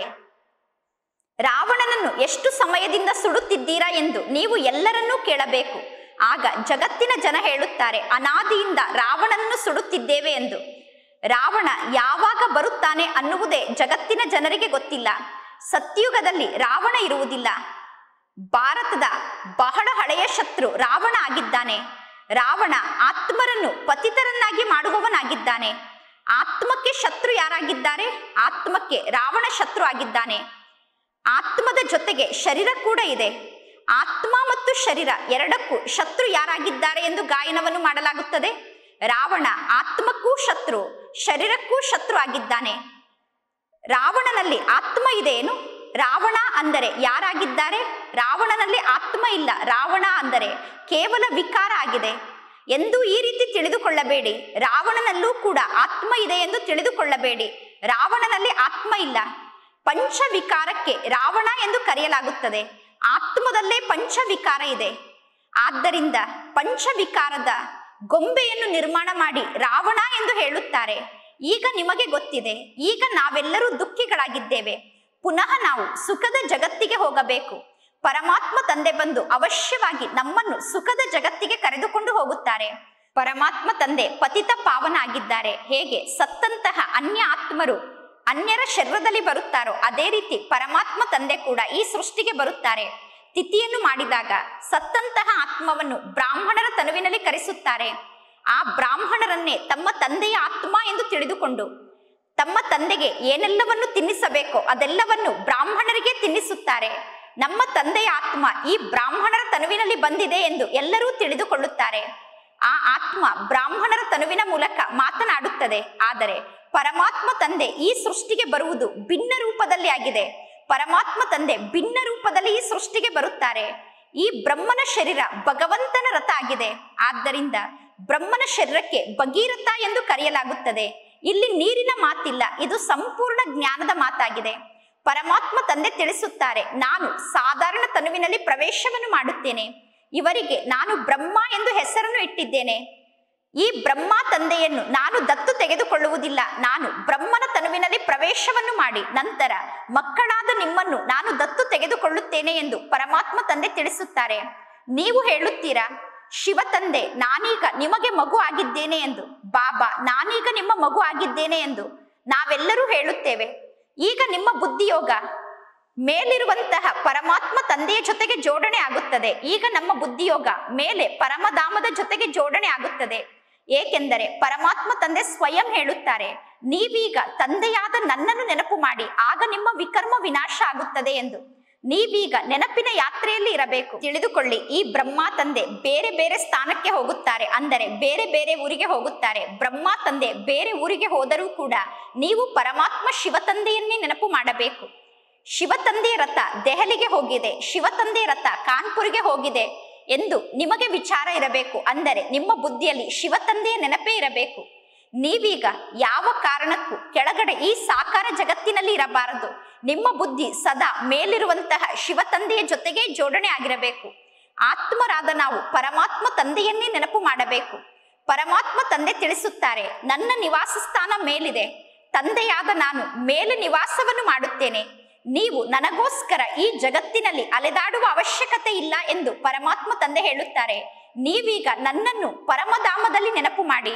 ರಾವಣನನ್ನು ಎಷ್ಟು ಸಮಯದಿಂದ ಸುಡುತ್ತಿದ್ದೀರಾ ಎಂದು ನೀವು ಎಲ್ಲರನ್ನೂ ಕೇಳಬೇಕು ಆಗ ಜಗತ್ತಿನ ಜನ ಹೇಳುತ್ತಾರೆ ಅನಾದಿಯಿಂದ ರಾವಣನನ್ನು ಸುಡುತ್ತಿದ್ದೇವೆ ಎಂದು ರಾವಣ ಯಾವಾಗ ಬರುತ್ತಾನೆ ಅನ್ನುವುದೇ ಜಗತ್ತಿನ ಜನರಿಗೆ ಗೊತ್ತಿಲ್ಲ ಸತ್ಯುಗದಲ್ಲಿ ರಾವಣ ಇರುವುದಿಲ್ಲ ಭಾರತದ ಬಹಳ ಹಳೆಯ ಶತ್ರು ರಾವಣ ಆಗಿದ್ದಾನೆ ರಾವಣ ಆತ್ಮರನ್ನು ಪತಿತರನ್ನಾಗಿ ಮಾಡುವವನಾಗಿದ್ದಾನೆ ಆತ್ಮಕ್ಕೆ ಶತ್ರು ಯಾರಾಗಿದ್ದಾರೆ ಆತ್ಮಕ್ಕೆ ರಾವಣ ಶತ್ರು ಆಗಿದ್ದಾನೆ ಆತ್ಮದ ಜೊತೆಗೆ ಶರೀರ ಕೂಡ ಇದೆ ಆತ್ಮ ಮತ್ತು ಶರೀರ ಎರಡಕ್ಕೂ ಶತ್ರು ಯಾರಾಗಿದ್ದಾರೆ ಎಂದು ಗಾಯನವನ್ನು ಮಾಡಲಾಗುತ್ತದೆ ರಾವಣ ಆತ್ಮಕ್ಕೂ ಶತ್ರು ಶರೀರಕ್ಕೂ ಶತ್ರು ಆಗಿದ್ದಾನೆ ರಾವಣನಲ್ಲಿ ಆತ್ಮ ಇದೆಯೇನು ರಾವಣ ಅಂದರೆ ಯಾರಾಗಿದ್ದಾರೆ ರಾವಣನಲ್ಲಿ ಆತ್ಮ ಇಲ್ಲ ರಾವಣ ಅಂದರೆ ಕೇವಲ ವಿಕಾರ ಆಗಿದೆ ಎಂದು ಈ ರೀತಿ ತಿಳಿದುಕೊಳ್ಳಬೇಡಿ ರಾವಣನಲ್ಲೂ ಕೂಡ ಆತ್ಮ ಇದೆ ಎಂದು ತಿಳಿದುಕೊಳ್ಳಬೇಡಿ ರಾವಣನಲ್ಲಿ ಆತ್ಮ ಇಲ್ಲ ಪಂಚವಿಕಾರಕ್ಕೆ ರಾವಣ ಎಂದು ಕರೆಯಲಾಗುತ್ತದೆ ಆತ್ಮದಲ್ಲೇ ಪಂಚವಿಕಾರ ಇದೆ ಆದ್ದರಿಂದ ಪಂಚವಿಕಾರದ ಗೊಂಬೆಯನ್ನು ನಿರ್ಮಾಣ ಮಾಡಿ ರಾವಣ ಎಂದು ಹೇಳುತ್ತಾರೆ ಈಗ ನಿಮಗೆ ಗೊತ್ತಿದೆ ಈಗ ನಾವೆಲ್ಲರೂ ದುಃಖಿಗಳಾಗಿದ್ದೇವೆ ಪುನಃ ನಾವು ಸುಖದ ಜಗತ್ತಿಗೆ ಹೋಗಬೇಕು ಪರಮಾತ್ಮ ತಂದೆ ಬಂದು ಅವಶ್ಯವಾಗಿ ನಮ್ಮನ್ನು ಸುಖದ ಜಗತ್ತಿಗೆ ಕರೆದುಕೊಂಡು ಹೋಗುತ್ತಾರೆ ಪರಮಾತ್ಮ ತಂದೆ ಪತಿತ ಪಾವನ ಆಗಿದ್ದಾರೆ ಹೇಗೆ ಸತ್ತಂತಹ ಅನ್ಯ ಆತ್ಮರು ಅನ್ಯರ ಶರೀರದಲ್ಲಿ ಬರುತ್ತಾರೋ ಅದೇ ರೀತಿ ಪರಮಾತ್ಮ ತಂದೆ ಕೂಡ ಈ ಸೃಷ್ಟಿಗೆ ಬರುತ್ತಾರೆ ತಿಥಿಯನ್ನು ಮಾಡಿದಾಗ ಸತ್ತಂತಹ ಆತ್ಮವನ್ನು ಬ್ರಾಹ್ಮಣರ ತನುವಿನಲ್ಲಿ ಕರೆಸುತ್ತಾರೆ ಆ ಬ್ರಾಹ್ಮಣರನ್ನೇ ತಮ್ಮ ತಂದೆಯ ಆತ್ಮ ಎಂದು ತಿಳಿದುಕೊಂಡು ತಮ್ಮ ತಂದೆಗೆ ಏನೆಲ್ಲವನ್ನು ತಿನ್ನಿಸಬೇಕೋ ಅದೆಲ್ಲವನ್ನು ಬ್ರಾಹ್ಮಣರಿಗೆ ತಿನ್ನಿಸುತ್ತಾರೆ ನಮ್ಮ ತಂದೆಯ ಆತ್ಮ ಈ ಬ್ರಾಹ್ಮಣರ ತನುವಿನಲ್ಲಿ ಬಂದಿದೆ ಎಂದು ಎಲ್ಲರೂ ತಿಳಿದುಕೊಳ್ಳುತ್ತಾರೆ ಆ ಆತ್ಮ ಬ್ರಾಹ್ಮಣರ ತನುವಿನ ಮೂಲಕ ಮಾತನಾಡುತ್ತದೆ ಆದರೆ ಪರಮಾತ್ಮ ತಂದೆ ಈ ಸೃಷ್ಟಿಗೆ ಬರುವುದು ಭಿನ್ನ ರೂಪದಲ್ಲಿ ಆಗಿದೆ ಪರಮಾತ್ಮ ತಂದೆ ಭಿನ್ನ ರೂಪದಲ್ಲಿ ಈ ಸೃಷ್ಟಿಗೆ ಬರುತ್ತಾರೆ ಈ ಬ್ರಹ್ಮನ ಶರೀರ ಭಗವಂತನ ರಥ ಆಗಿದೆ ಆದ್ದರಿಂದ ಬ್ರಹ್ಮನ ಶರೀರಕ್ಕೆ ಭಗೀರಥ ಎಂದು ಕರೆಯಲಾಗುತ್ತದೆ ಇಲ್ಲಿ ನೀರಿನ ಮಾತಿಲ್ಲ ಇದು ಸಂಪೂರ್ಣ ಜ್ಞಾನದ ಮಾತಾಗಿದೆ ಪರಮಾತ್ಮ ತಂದೆ ತಿಳಿಸುತ್ತಾರೆ ನಾನು ಸಾಧಾರಣ ತನುವಿನಲ್ಲಿ ಪ್ರವೇಶವನ್ನು ಮಾಡುತ್ತೇನೆ ಇವರಿಗೆ ನಾನು ಬ್ರಹ್ಮ ಎಂದು ಹೆಸರನ್ನು ಇಟ್ಟಿದ್ದೇನೆ ಈ ಬ್ರಹ್ಮ ತಂದೆಯನ್ನು ನಾನು ದತ್ತು ತೆಗೆದುಕೊಳ್ಳುವುದಿಲ್ಲ ನಾನು ಬ್ರಹ್ಮನ ತನುವಿನಲ್ಲಿ ಪ್ರವೇಶವನ್ನು ಮಾಡಿ ನಂತರ ಮಕ್ಕಳಾದ ನಿಮ್ಮನ್ನು ನಾನು ದತ್ತು ತೆಗೆದುಕೊಳ್ಳುತ್ತೇನೆ ಎಂದು ಪರಮಾತ್ಮ ತಂದೆ ತಿಳಿಸುತ್ತಾರೆ ನೀವು ಹೇಳುತ್ತೀರಾ ಶಿವ ತಂದೆ ನಾನೀಗ ನಿಮಗೆ ಮಗು ಆಗಿದ್ದೇನೆ ಎಂದು ಬಾಬಾ ನಾನೀಗ ನಿಮ್ಮ ಮಗು ಆಗಿದ್ದೇನೆ ಎಂದು ನಾವೆಲ್ಲರೂ ಹೇಳುತ್ತೇವೆ ಈಗ ನಿಮ್ಮ ಬುದ್ಧಿಯೋಗ ಮೇಲಿರುವಂತಹ ಪರಮಾತ್ಮ ತಂದೆಯ ಜೊತೆಗೆ ಜೋಡಣೆ ಆಗುತ್ತದೆ ಈಗ ನಮ್ಮ ಬುದ್ಧಿಯೋಗ ಮೇಲೆ ಪರಮಧಾಮದ ಜೊತೆಗೆ ಜೋಡಣೆ ಆಗುತ್ತದೆ ಏಕೆಂದರೆ ಪರಮಾತ್ಮ ತಂದೆ ಸ್ವಯಂ ಹೇಳುತ್ತಾರೆ ನೀವೀಗ ತಂದೆಯಾದ ನನ್ನನ್ನು ನೆನಪು ಮಾಡಿ ಆಗ ನಿಮ್ಮ ವಿಕರ್ಮ ವಿನಾಶ ಆಗುತ್ತದೆ ಎಂದು ನೀವೀಗ ನೆನಪಿನ ಯಾತ್ರೆಯಲ್ಲಿ ಇರಬೇಕು ತಿಳಿದುಕೊಳ್ಳಿ ಈ ಬ್ರಹ್ಮ ತಂದೆ ಬೇರೆ ಬೇರೆ ಸ್ಥಾನಕ್ಕೆ ಹೋಗುತ್ತಾರೆ ಅಂದರೆ ಬೇರೆ ಬೇರೆ ಊರಿಗೆ ಹೋಗುತ್ತಾರೆ ಬ್ರಹ್ಮ ತಂದೆ ಬೇರೆ ಊರಿಗೆ ಹೋದರೂ ಕೂಡ ನೀವು ಪರಮಾತ್ಮ ಶಿವ ತಂದೆಯನ್ನೇ ನೆನಪು ಮಾಡಬೇಕು ಶಿವ ತಂದೆಯ ರಥ ದೆಹಲಿಗೆ ಹೋಗಿದೆ ಶಿವ ತಂದೆಯ ರಥ ಕಾನ್ಪುರ್ಗೆ ಹೋಗಿದೆ ಎಂದು ನಿಮಗೆ ವಿಚಾರ ಇರಬೇಕು ಅಂದರೆ ನಿಮ್ಮ ಬುದ್ಧಿಯಲ್ಲಿ ಶಿವ ತಂದೆಯ ನೆನಪೇ ಇರಬೇಕು ನೀವೀಗ ಯಾವ ಕಾರಣಕ್ಕೂ ಕೆಳಗಡೆ ಈ ಸಾಕಾರ ಜಗತ್ತಿನಲ್ಲಿ ಇರಬಾರದು ನಿಮ್ಮ ಬುದ್ಧಿ ಸದಾ ಮೇಲಿರುವಂತಹ ಶಿವ ತಂದೆಯ ಜೊತೆಗೆ ಜೋಡಣೆ ಆಗಿರಬೇಕು ಆತ್ಮರಾದ ನಾವು ಪರಮಾತ್ಮ ತಂದೆಯನ್ನೇ ನೆನಪು ಮಾಡಬೇಕು ಪರಮಾತ್ಮ ತಂದೆ ತಿಳಿಸುತ್ತಾರೆ ನನ್ನ ನಿವಾಸ ಸ್ಥಾನ ಮೇಲಿದೆ ತಂದೆಯಾದ ನಾನು ಮೇಲೆ ನಿವಾಸವನ್ನು ಮಾಡುತ್ತೇನೆ ನೀವು ನನಗೋಸ್ಕರ ಈ ಜಗತ್ತಿನಲ್ಲಿ ಅಲೆದಾಡುವ ಅವಶ್ಯಕತೆ ಇಲ್ಲ ಎಂದು ಪರಮಾತ್ಮ ತಂದೆ ಹೇಳುತ್ತಾರೆ ನೀವೀಗ ನನ್ನನ್ನು ಪರಮಧಾಮದಲ್ಲಿ ನೆನಪು ಮಾಡಿ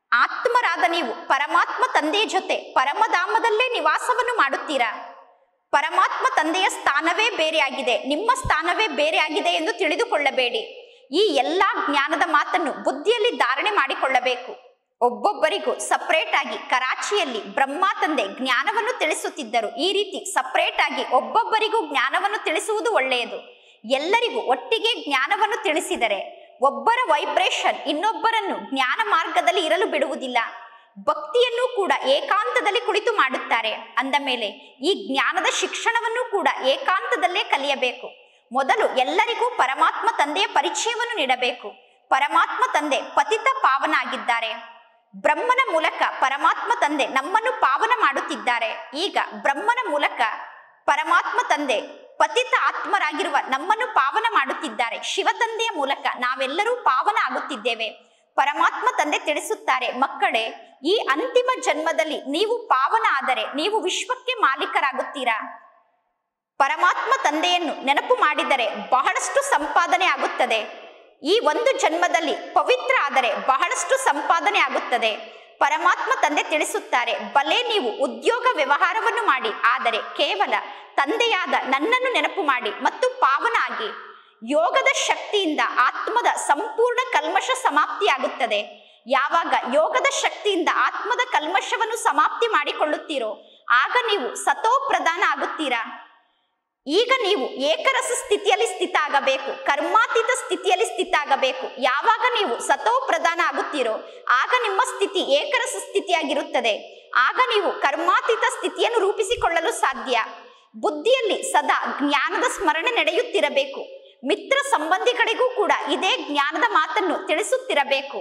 ಆತ್ಮರಾದ ನೀವು ಪರಮಾತ್ಮ ತಂದೆಯ ಜೊತೆ ಪರಮಧಾಮದಲ್ಲೇ ನಿವಾಸವನ್ನು ಮಾಡುತ್ತೀರಾ ಪರಮಾತ್ಮ ತಂದೆಯ ಸ್ಥಾನವೇ ಬೇರೆಯಾಗಿದೆ ನಿಮ್ಮ ಸ್ಥಾನವೇ ಬೇರೆಯಾಗಿದೆ ಎಂದು ತಿಳಿದುಕೊಳ್ಳಬೇಡಿ ಈ ಎಲ್ಲಾ ಜ್ಞಾನದ ಮಾತನ್ನು ಬುದ್ಧಿಯಲ್ಲಿ ಧಾರಣೆ ಮಾಡಿಕೊಳ್ಳಬೇಕು ಒಬ್ಬೊಬ್ಬರಿಗೂ ಸಪರೇಟ್ ಆಗಿ ಕರಾಚಿಯಲ್ಲಿ ಬ್ರಹ್ಮ ತಂದೆ ಜ್ಞಾನವನ್ನು ತಿಳಿಸುತ್ತಿದ್ದರು ಈ ರೀತಿ ಸಪರೇಟ್ ಆಗಿ ಒಬ್ಬೊಬ್ಬರಿಗೂ ಜ್ಞಾನವನ್ನು ತಿಳಿಸುವುದು ಒಳ್ಳೆಯದು ಎಲ್ಲರಿಗೂ ಒಟ್ಟಿಗೆ ಜ್ಞಾನವನ್ನು ತಿಳಿಸಿದರೆ ಒಬ್ಬರ ವೈಬ್ರೇಷನ್ ಇನ್ನೊಬ್ಬರನ್ನು ಜ್ಞಾನ ಮಾರ್ಗದಲ್ಲಿ ಇರಲು ಬಿಡುವುದಿಲ್ಲ ಭಕ್ತಿಯನ್ನು ಕೂಡ ಏಕಾಂತದಲ್ಲಿ ಕುಳಿತು ಮಾಡುತ್ತಾರೆ ಅಂದ ಮೇಲೆ ಈ ಜ್ಞಾನದ ಶಿಕ್ಷಣವನ್ನು ಕೂಡ ಏಕಾಂತದಲ್ಲೇ ಕಲಿಯಬೇಕು ಮೊದಲು ಎಲ್ಲರಿಗೂ ಪರಮಾತ್ಮ ತಂದೆಯ ಪರಿಚಯವನ್ನು ನೀಡಬೇಕು ಪರಮಾತ್ಮ ತಂದೆ ಪತಿತ ಪಾವನ ಆಗಿದ್ದಾರೆ ಬ್ರಹ್ಮನ ಮೂಲಕ ಪರಮಾತ್ಮ ತಂದೆ ನಮ್ಮನ್ನು ಪಾವನ ಮಾಡುತ್ತಿದ್ದಾರೆ ಈಗ ಬ್ರಹ್ಮನ ಮೂಲಕ ಪರಮಾತ್ಮ ತಂದೆ ಪತಿತ ಆತ್ಮರಾಗಿರುವ ನಮ್ಮನ್ನು ಪಾವನ ಮಾಡುತ್ತಿದ್ದಾರೆ ಶಿವ ತಂದೆಯ ಮೂಲಕ ನಾವೆಲ್ಲರೂ ಪಾವನ ಆಗುತ್ತಿದ್ದೇವೆ ಪರಮಾತ್ಮ ತಂದೆ ತಿಳಿಸುತ್ತಾರೆ ಮಕ್ಕಳೇ ಈ ಅಂತಿಮ ಜನ್ಮದಲ್ಲಿ ನೀವು ಪಾವನ ಆದರೆ ನೀವು ವಿಶ್ವಕ್ಕೆ ಮಾಲೀಕರಾಗುತ್ತೀರಾ ಪರಮಾತ್ಮ ತಂದೆಯನ್ನು ನೆನಪು ಮಾಡಿದರೆ ಬಹಳಷ್ಟು ಸಂಪಾದನೆ ಆಗುತ್ತದೆ ಈ ಒಂದು ಜನ್ಮದಲ್ಲಿ ಪವಿತ್ರ ಆದರೆ ಬಹಳಷ್ಟು ಸಂಪಾದನೆ ಆಗುತ್ತದೆ ಪರಮಾತ್ಮ ತಂದೆ ತಿಳಿಸುತ್ತಾರೆ ಬಲೆ ನೀವು ಉದ್ಯೋಗ ವ್ಯವಹಾರವನ್ನು ಮಾಡಿ ಆದರೆ ಕೇವಲ ತಂದೆಯಾದ ನನ್ನನ್ನು ನೆನಪು ಮಾಡಿ ಮತ್ತು ಪಾವನ ಆಗಿ ಯೋಗದ ಶಕ್ತಿಯಿಂದ ಆತ್ಮದ ಸಂಪೂರ್ಣ ಕಲ್ಮಶ ಸಮಾಪ್ತಿಯಾಗುತ್ತದೆ ಯಾವಾಗ ಯೋಗದ ಶಕ್ತಿಯಿಂದ ಆತ್ಮದ ಕಲ್ಮಶವನ್ನು ಸಮಾಪ್ತಿ ಮಾಡಿಕೊಳ್ಳುತ್ತೀರೋ ಆಗ ನೀವು ಸತೋ ಪ್ರಧಾನ ಆಗುತ್ತೀರಾ ಈಗ ನೀವು ಏಕರಸ ಸ್ಥಿತಿಯಲ್ಲಿ ಸ್ಥಿತ ಆಗಬೇಕು ಕರ್ಮಾತೀತ ಸ್ಥಿತಿಯಲ್ಲಿ ಸ್ಥಿತ ಆಗಬೇಕು ಯಾವಾಗ ನೀವು ಸತೋ ಪ್ರಧಾನ ಆಗುತ್ತೀರೋ ಆಗ ನಿಮ್ಮ ಸ್ಥಿತಿ ಏಕರಸ ಸ್ಥಿತಿಯಾಗಿರುತ್ತದೆ ಆಗ ನೀವು ಕರ್ಮಾತೀತ ಸ್ಥಿತಿಯನ್ನು ರೂಪಿಸಿಕೊಳ್ಳಲು ಸಾಧ್ಯ ಬುದ್ಧಿಯಲ್ಲಿ ಸದಾ ಜ್ಞಾನದ ಸ್ಮರಣೆ ನಡೆಯುತ್ತಿರಬೇಕು ಮಿತ್ರ ಸಂಬಂಧಿಗಳಿಗೂ ಕೂಡ ಇದೇ ಜ್ಞಾನದ ಮಾತನ್ನು ತಿಳಿಸುತ್ತಿರಬೇಕು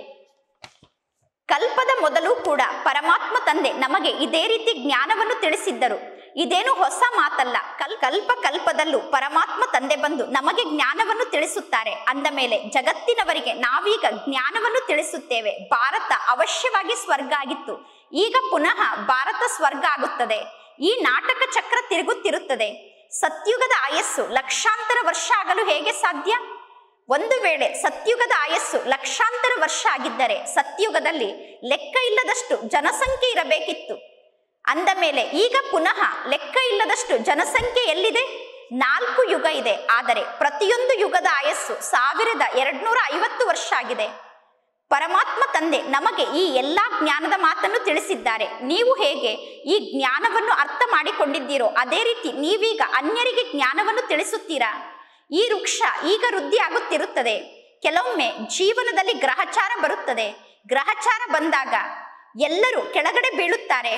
ಕಲ್ಪದ ಮೊದಲು ಕೂಡ ಪರಮಾತ್ಮ ತಂದೆ ನಮಗೆ ಇದೇ ರೀತಿ ಜ್ಞಾನವನ್ನು ತಿಳಿಸಿದ್ದರು ಇದೇನು ಹೊಸ ಮಾತಲ್ಲ ಕಲ್ ಕಲ್ಪ ಕಲ್ಪದಲ್ಲೂ ಪರಮಾತ್ಮ ತಂದೆ ಬಂದು ನಮಗೆ ಜ್ಞಾನವನ್ನು ತಿಳಿಸುತ್ತಾರೆ ಅಂದ ಮೇಲೆ ಜಗತ್ತಿನವರಿಗೆ ನಾವೀಗ ಜ್ಞಾನವನ್ನು ತಿಳಿಸುತ್ತೇವೆ ಭಾರತ ಅವಶ್ಯವಾಗಿ ಸ್ವರ್ಗ ಆಗಿತ್ತು ಈಗ ಪುನಃ ಭಾರತ ಸ್ವರ್ಗ ಆಗುತ್ತದೆ ಈ ನಾಟಕ ಚಕ್ರ ತಿರುಗುತ್ತಿರುತ್ತದೆ ಸತ್ಯುಗದ ಆಯಸ್ಸು ಲಕ್ಷಾಂತರ ವರ್ಷ ಆಗಲು ಹೇಗೆ ಸಾಧ್ಯ ಒಂದು ವೇಳೆ ಸತ್ಯುಗದ ಆಯಸ್ಸು ಲಕ್ಷಾಂತರ ವರ್ಷ ಆಗಿದ್ದರೆ ಸತ್ಯುಗದಲ್ಲಿ ಲೆಕ್ಕ ಇಲ್ಲದಷ್ಟು ಜನಸಂಖ್ಯೆ ಇರಬೇಕಿತ್ತು ಅಂದ ಮೇಲೆ ಈಗ ಪುನಃ ಲೆಕ್ಕ ಇಲ್ಲದಷ್ಟು ಜನಸಂಖ್ಯೆ ಎಲ್ಲಿದೆ ನಾಲ್ಕು ಯುಗ ಇದೆ ಆದರೆ ಪ್ರತಿಯೊಂದು ಯುಗದ ಆಯಸ್ಸು ಸಾವಿರದ ಎರಡ್ನೂರ ಐವತ್ತು ವರ್ಷ ಆಗಿದೆ ಪರಮಾತ್ಮ ತಂದೆ ನಮಗೆ ಈ ಎಲ್ಲಾ ಜ್ಞಾನದ ಮಾತನ್ನು ತಿಳಿಸಿದ್ದಾರೆ ನೀವು ಹೇಗೆ ಈ ಜ್ಞಾನವನ್ನು ಅರ್ಥ ಮಾಡಿಕೊಂಡಿದ್ದೀರೋ ಅದೇ ರೀತಿ ನೀವೀಗ ಅನ್ಯರಿಗೆ ಜ್ಞಾನವನ್ನು ತಿಳಿಸುತ್ತೀರಾ ಈ ವೃಕ್ಷ ಈಗ ವೃದ್ಧಿ ಆಗುತ್ತಿರುತ್ತದೆ ಕೆಲವೊಮ್ಮೆ ಜೀವನದಲ್ಲಿ ಗ್ರಹಚಾರ ಬರುತ್ತದೆ ಗ್ರಹಚಾರ ಬಂದಾಗ ಎಲ್ಲರೂ ಕೆಳಗಡೆ ಬೀಳುತ್ತಾರೆ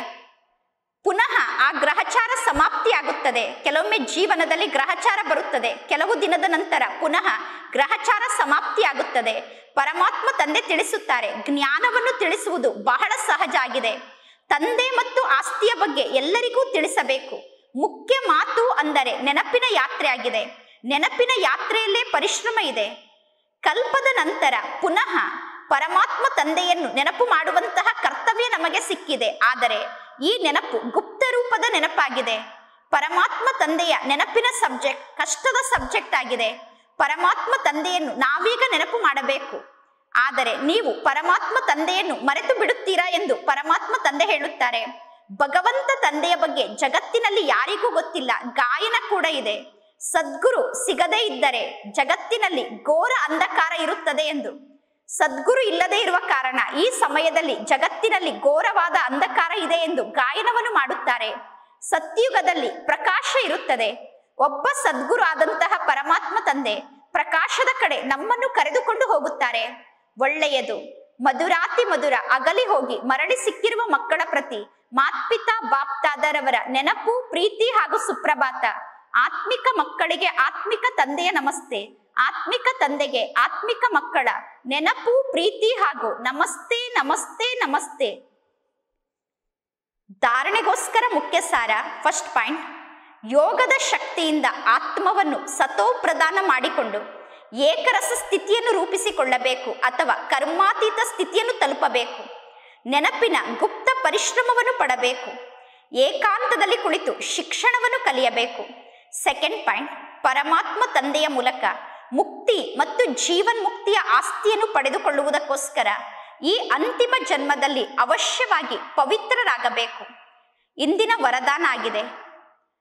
ಪುನಃ ಆ ಗ್ರಹಚಾರ ಸಮಾಪ್ತಿಯಾಗುತ್ತದೆ ಕೆಲವೊಮ್ಮೆ ಜೀವನದಲ್ಲಿ ಗ್ರಹಚಾರ ಬರುತ್ತದೆ ಕೆಲವು ದಿನದ ನಂತರ ಪುನಃ ಗ್ರಹಚಾರ ಸಮಾಪ್ತಿಯಾಗುತ್ತದೆ ಪರಮಾತ್ಮ ತಂದೆ ತಿಳಿಸುತ್ತಾರೆ ಜ್ಞಾನವನ್ನು ತಿಳಿಸುವುದು ಬಹಳ ಸಹಜ ಆಗಿದೆ ತಂದೆ ಮತ್ತು ಆಸ್ತಿಯ ಬಗ್ಗೆ ಎಲ್ಲರಿಗೂ ತಿಳಿಸಬೇಕು ಮುಖ್ಯ ಮಾತು ಅಂದರೆ ನೆನಪಿನ ಯಾತ್ರೆ ಆಗಿದೆ ನೆನಪಿನ ಯಾತ್ರೆಯಲ್ಲೇ ಪರಿಶ್ರಮ ಇದೆ ಕಲ್ಪದ ನಂತರ ಪುನಃ ಪರಮಾತ್ಮ ತಂದೆಯನ್ನು ನೆನಪು ಮಾಡುವಂತಹ ಕರ್ತವ್ಯ ನಮಗೆ ಸಿಕ್ಕಿದೆ ಆದರೆ ಈ ನೆನಪು ಗುಪ್ತ ರೂಪದ ನೆನಪಾಗಿದೆ ಪರಮಾತ್ಮ ತಂದೆಯ ನೆನಪಿನ ಸಬ್ಜೆಕ್ಟ್ ಕಷ್ಟದ ಸಬ್ಜೆಕ್ಟ್ ಆಗಿದೆ ಪರಮಾತ್ಮ ತಂದೆಯನ್ನು ನಾವೀಗ ನೆನಪು ಮಾಡಬೇಕು ಆದರೆ ನೀವು ಪರಮಾತ್ಮ ತಂದೆಯನ್ನು ಮರೆತು ಬಿಡುತ್ತೀರಾ ಎಂದು ಪರಮಾತ್ಮ ತಂದೆ ಹೇಳುತ್ತಾರೆ ಭಗವಂತ ತಂದೆಯ ಬಗ್ಗೆ ಜಗತ್ತಿನಲ್ಲಿ ಯಾರಿಗೂ ಗೊತ್ತಿಲ್ಲ ಗಾಯನ ಕೂಡ ಇದೆ ಸದ್ಗುರು ಸಿಗದೇ ಇದ್ದರೆ ಜಗತ್ತಿನಲ್ಲಿ ಘೋರ ಅಂಧಕಾರ ಇರುತ್ತದೆ ಎಂದು ಸದ್ಗುರು ಇಲ್ಲದೆ ಇರುವ ಕಾರಣ ಈ ಸಮಯದಲ್ಲಿ ಜಗತ್ತಿನಲ್ಲಿ ಘೋರವಾದ ಅಂಧಕಾರ ಇದೆ ಎಂದು ಗಾಯನವನ್ನು ಮಾಡುತ್ತಾರೆ ಸತ್ಯುಗದಲ್ಲಿ ಪ್ರಕಾಶ ಇರುತ್ತದೆ ಒಬ್ಬ ಸದ್ಗುರು ಆದಂತಹ ಪರಮಾತ್ಮ ತಂದೆ ಪ್ರಕಾಶದ ಕಡೆ ನಮ್ಮನ್ನು ಕರೆದುಕೊಂಡು ಹೋಗುತ್ತಾರೆ ಒಳ್ಳೆಯದು ಮಧುರಾತಿ ಮಧುರ ಅಗಲಿ ಹೋಗಿ ಮರಳಿ ಸಿಕ್ಕಿರುವ ಮಕ್ಕಳ ಪ್ರತಿ ಮಾತ್ಪಿತಾ ಬಾಪ್ತಾದರವರ ನೆನಪು ಪ್ರೀತಿ ಹಾಗೂ ಸುಪ್ರಭಾತ ಆತ್ಮಿಕ ಮಕ್ಕಳಿಗೆ ಆತ್ಮಿಕ ತಂದೆಯ ನಮಸ್ತೆ ಆತ್ಮಿಕ ತಂದೆಗೆ ಆತ್ಮಿಕ ಮಕ್ಕಳ ನೆನಪು ಪ್ರೀತಿ ಹಾಗೂ ನಮಸ್ತೆ ನಮಸ್ತೆ ನಮಸ್ತೆ ಧಾರಣೆಗೋಸ್ಕರ ಮುಖ್ಯ ಸಾರ ಫಸ್ಟ್ ಪಾಯಿಂಟ್ ಯೋಗದ ಶಕ್ತಿಯಿಂದ ಆತ್ಮವನ್ನು ಸತೋ ಪ್ರದಾನ ಮಾಡಿಕೊಂಡು ಏಕರಸ ಸ್ಥಿತಿಯನ್ನು ರೂಪಿಸಿಕೊಳ್ಳಬೇಕು ಅಥವಾ ಕರ್ಮಾತೀತ ಸ್ಥಿತಿಯನ್ನು ತಲುಪಬೇಕು ನೆನಪಿನ ಗುಪ್ತ ಪರಿಶ್ರಮವನ್ನು ಪಡಬೇಕು ಏಕಾಂತದಲ್ಲಿ ಕುಳಿತು ಶಿಕ್ಷಣವನ್ನು ಕಲಿಯಬೇಕು ಸೆಕೆಂಡ್ ಪಾಯಿಂಟ್ ಪರಮಾತ್ಮ ತಂದೆಯ ಮೂಲಕ ಮುಕ್ತಿ ಮತ್ತು ಜೀವನ್ ಮುಕ್ತಿಯ ಆಸ್ತಿಯನ್ನು ಪಡೆದುಕೊಳ್ಳುವುದಕ್ಕೋಸ್ಕರ ಈ ಅಂತಿಮ ಜನ್ಮದಲ್ಲಿ ಅವಶ್ಯವಾಗಿ ಪವಿತ್ರರಾಗಬೇಕು ಇಂದಿನ ವರದಾನ ಆಗಿದೆ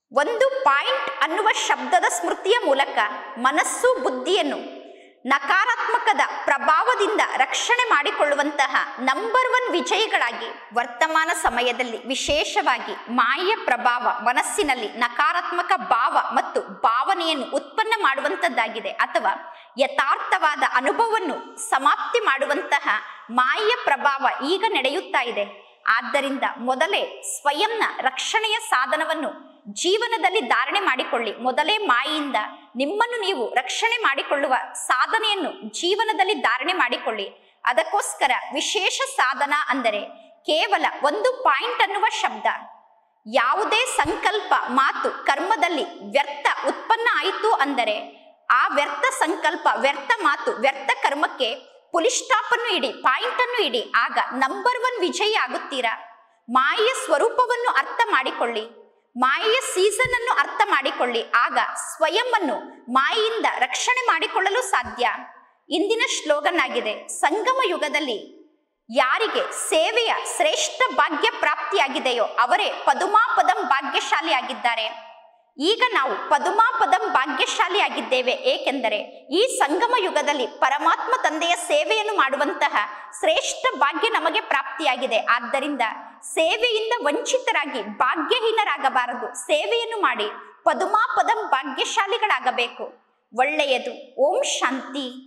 ಒಂದು ಪಾಯಿಂಟ್ ಅನ್ನುವ ಶಬ್ದದ ಸ್ಮೃತಿಯ ಮೂಲಕ ಮನಸ್ಸು ಬುದ್ಧಿಯನ್ನು ನಕಾರಾತ್ಮಕದ ಪ್ರಭಾವದಿಂದ ರಕ್ಷಣೆ ಮಾಡಿಕೊಳ್ಳುವಂತಹ ನಂಬರ್ ಒನ್ ವಿಜಯಿಗಳಾಗಿ ವರ್ತಮಾನ ಸಮಯದಲ್ಲಿ ವಿಶೇಷವಾಗಿ ಮಾಯೆಯ ಪ್ರಭಾವ ಮನಸ್ಸಿನಲ್ಲಿ ನಕಾರಾತ್ಮಕ ಭಾವ ಮತ್ತು ಭಾವನೆಯನ್ನು ಉತ್ಪನ್ನ ಮಾಡುವಂಥದ್ದಾಗಿದೆ ಅಥವಾ ಯಥಾರ್ಥವಾದ ಅನುಭವವನ್ನು ಸಮಾಪ್ತಿ ಮಾಡುವಂತಹ ಮಾಯೆಯ ಪ್ರಭಾವ ಈಗ ನಡೆಯುತ್ತಾ ಇದೆ ಆದ್ದರಿಂದ ಮೊದಲೇ ಸ್ವಯಂನ ರಕ್ಷಣೆಯ ಸಾಧನವನ್ನು ಜೀವನದಲ್ಲಿ ಧಾರಣೆ ಮಾಡಿಕೊಳ್ಳಿ ಮೊದಲೇ ಮಾಯಿಯಿಂದ ನಿಮ್ಮನ್ನು ನೀವು ರಕ್ಷಣೆ ಮಾಡಿಕೊಳ್ಳುವ ಸಾಧನೆಯನ್ನು ಜೀವನದಲ್ಲಿ ಧಾರಣೆ ಮಾಡಿಕೊಳ್ಳಿ ಅದಕ್ಕೋಸ್ಕರ ವಿಶೇಷ ಸಾಧನ ಅಂದರೆ ಕೇವಲ ಒಂದು ಪಾಯಿಂಟ್ ಅನ್ನುವ ಶಬ್ದ ಯಾವುದೇ ಸಂಕಲ್ಪ ಮಾತು ಕರ್ಮದಲ್ಲಿ ವ್ಯರ್ಥ ಉತ್ಪನ್ನ ಆಯಿತು ಅಂದರೆ ಆ ವ್ಯರ್ಥ ಸಂಕಲ್ಪ ವ್ಯರ್ಥ ಮಾತು ವ್ಯರ್ಥ ಕರ್ಮಕ್ಕೆ ಪುಲಿಸ್ಟಾಪ್ ಅನ್ನು ಇಡಿ ಪಾಯಿಂಟ್ ಅನ್ನು ಇಡಿ ಆಗ ನಂಬರ್ ಒನ್ ವಿಜಯಿ ಆಗುತ್ತೀರಾ ಮಾಯೆಯ ಸ್ವರೂಪವನ್ನು ಅರ್ಥ ಮಾಡಿಕೊಳ್ಳಿ ಮಾಯೆಯ ಸೀಸನ್ ಅನ್ನು ಅರ್ಥ ಮಾಡಿಕೊಳ್ಳಿ ಆಗ ಸ್ವಯಂ ಅನ್ನು ಮಾಯೆಯಿಂದ ರಕ್ಷಣೆ ಮಾಡಿಕೊಳ್ಳಲು ಸಾಧ್ಯ ಇಂದಿನ ಶ್ಲೋಗನ್ ಆಗಿದೆ ಸಂಗಮ ಯುಗದಲ್ಲಿ ಯಾರಿಗೆ ಸೇವೆಯ ಶ್ರೇಷ್ಠ ಭಾಗ್ಯ ಪ್ರಾಪ್ತಿಯಾಗಿದೆಯೋ ಅವರೇ ಪದುಮಾಪದಂ ಭಾಗ್ಯಶಾಲಿ ಆಗಿದ್ದಾರೆ ಈಗ ನಾವು ಪದುಮಾಪದಂ ಭಾಗ್ಯಶಾಲಿ ಆಗಿದ್ದೇವೆ ಏಕೆಂದರೆ ಈ ಸಂಗಮ ಯುಗದಲ್ಲಿ ಪರಮಾತ್ಮ ತಂದೆಯ ಸೇವೆಯನ್ನು ಮಾಡುವಂತಹ ಶ್ರೇಷ್ಠ ಭಾಗ್ಯ ನಮಗೆ ಪ್ರಾಪ್ತಿಯಾಗಿದೆ ಆದ್ದರಿಂದ ಸೇವೆಯಿಂದ ವಂಚಿತರಾಗಿ ಭಾಗ್ಯಹೀನರಾಗಬಾರದು ಸೇವೆಯನ್ನು ಮಾಡಿ ಪದುಮಾಪದಂ ಭಾಗ್ಯಶಾಲಿಗಳಾಗಬೇಕು ಒಳ್ಳೆಯದು ಓಂ ಶಾಂತಿ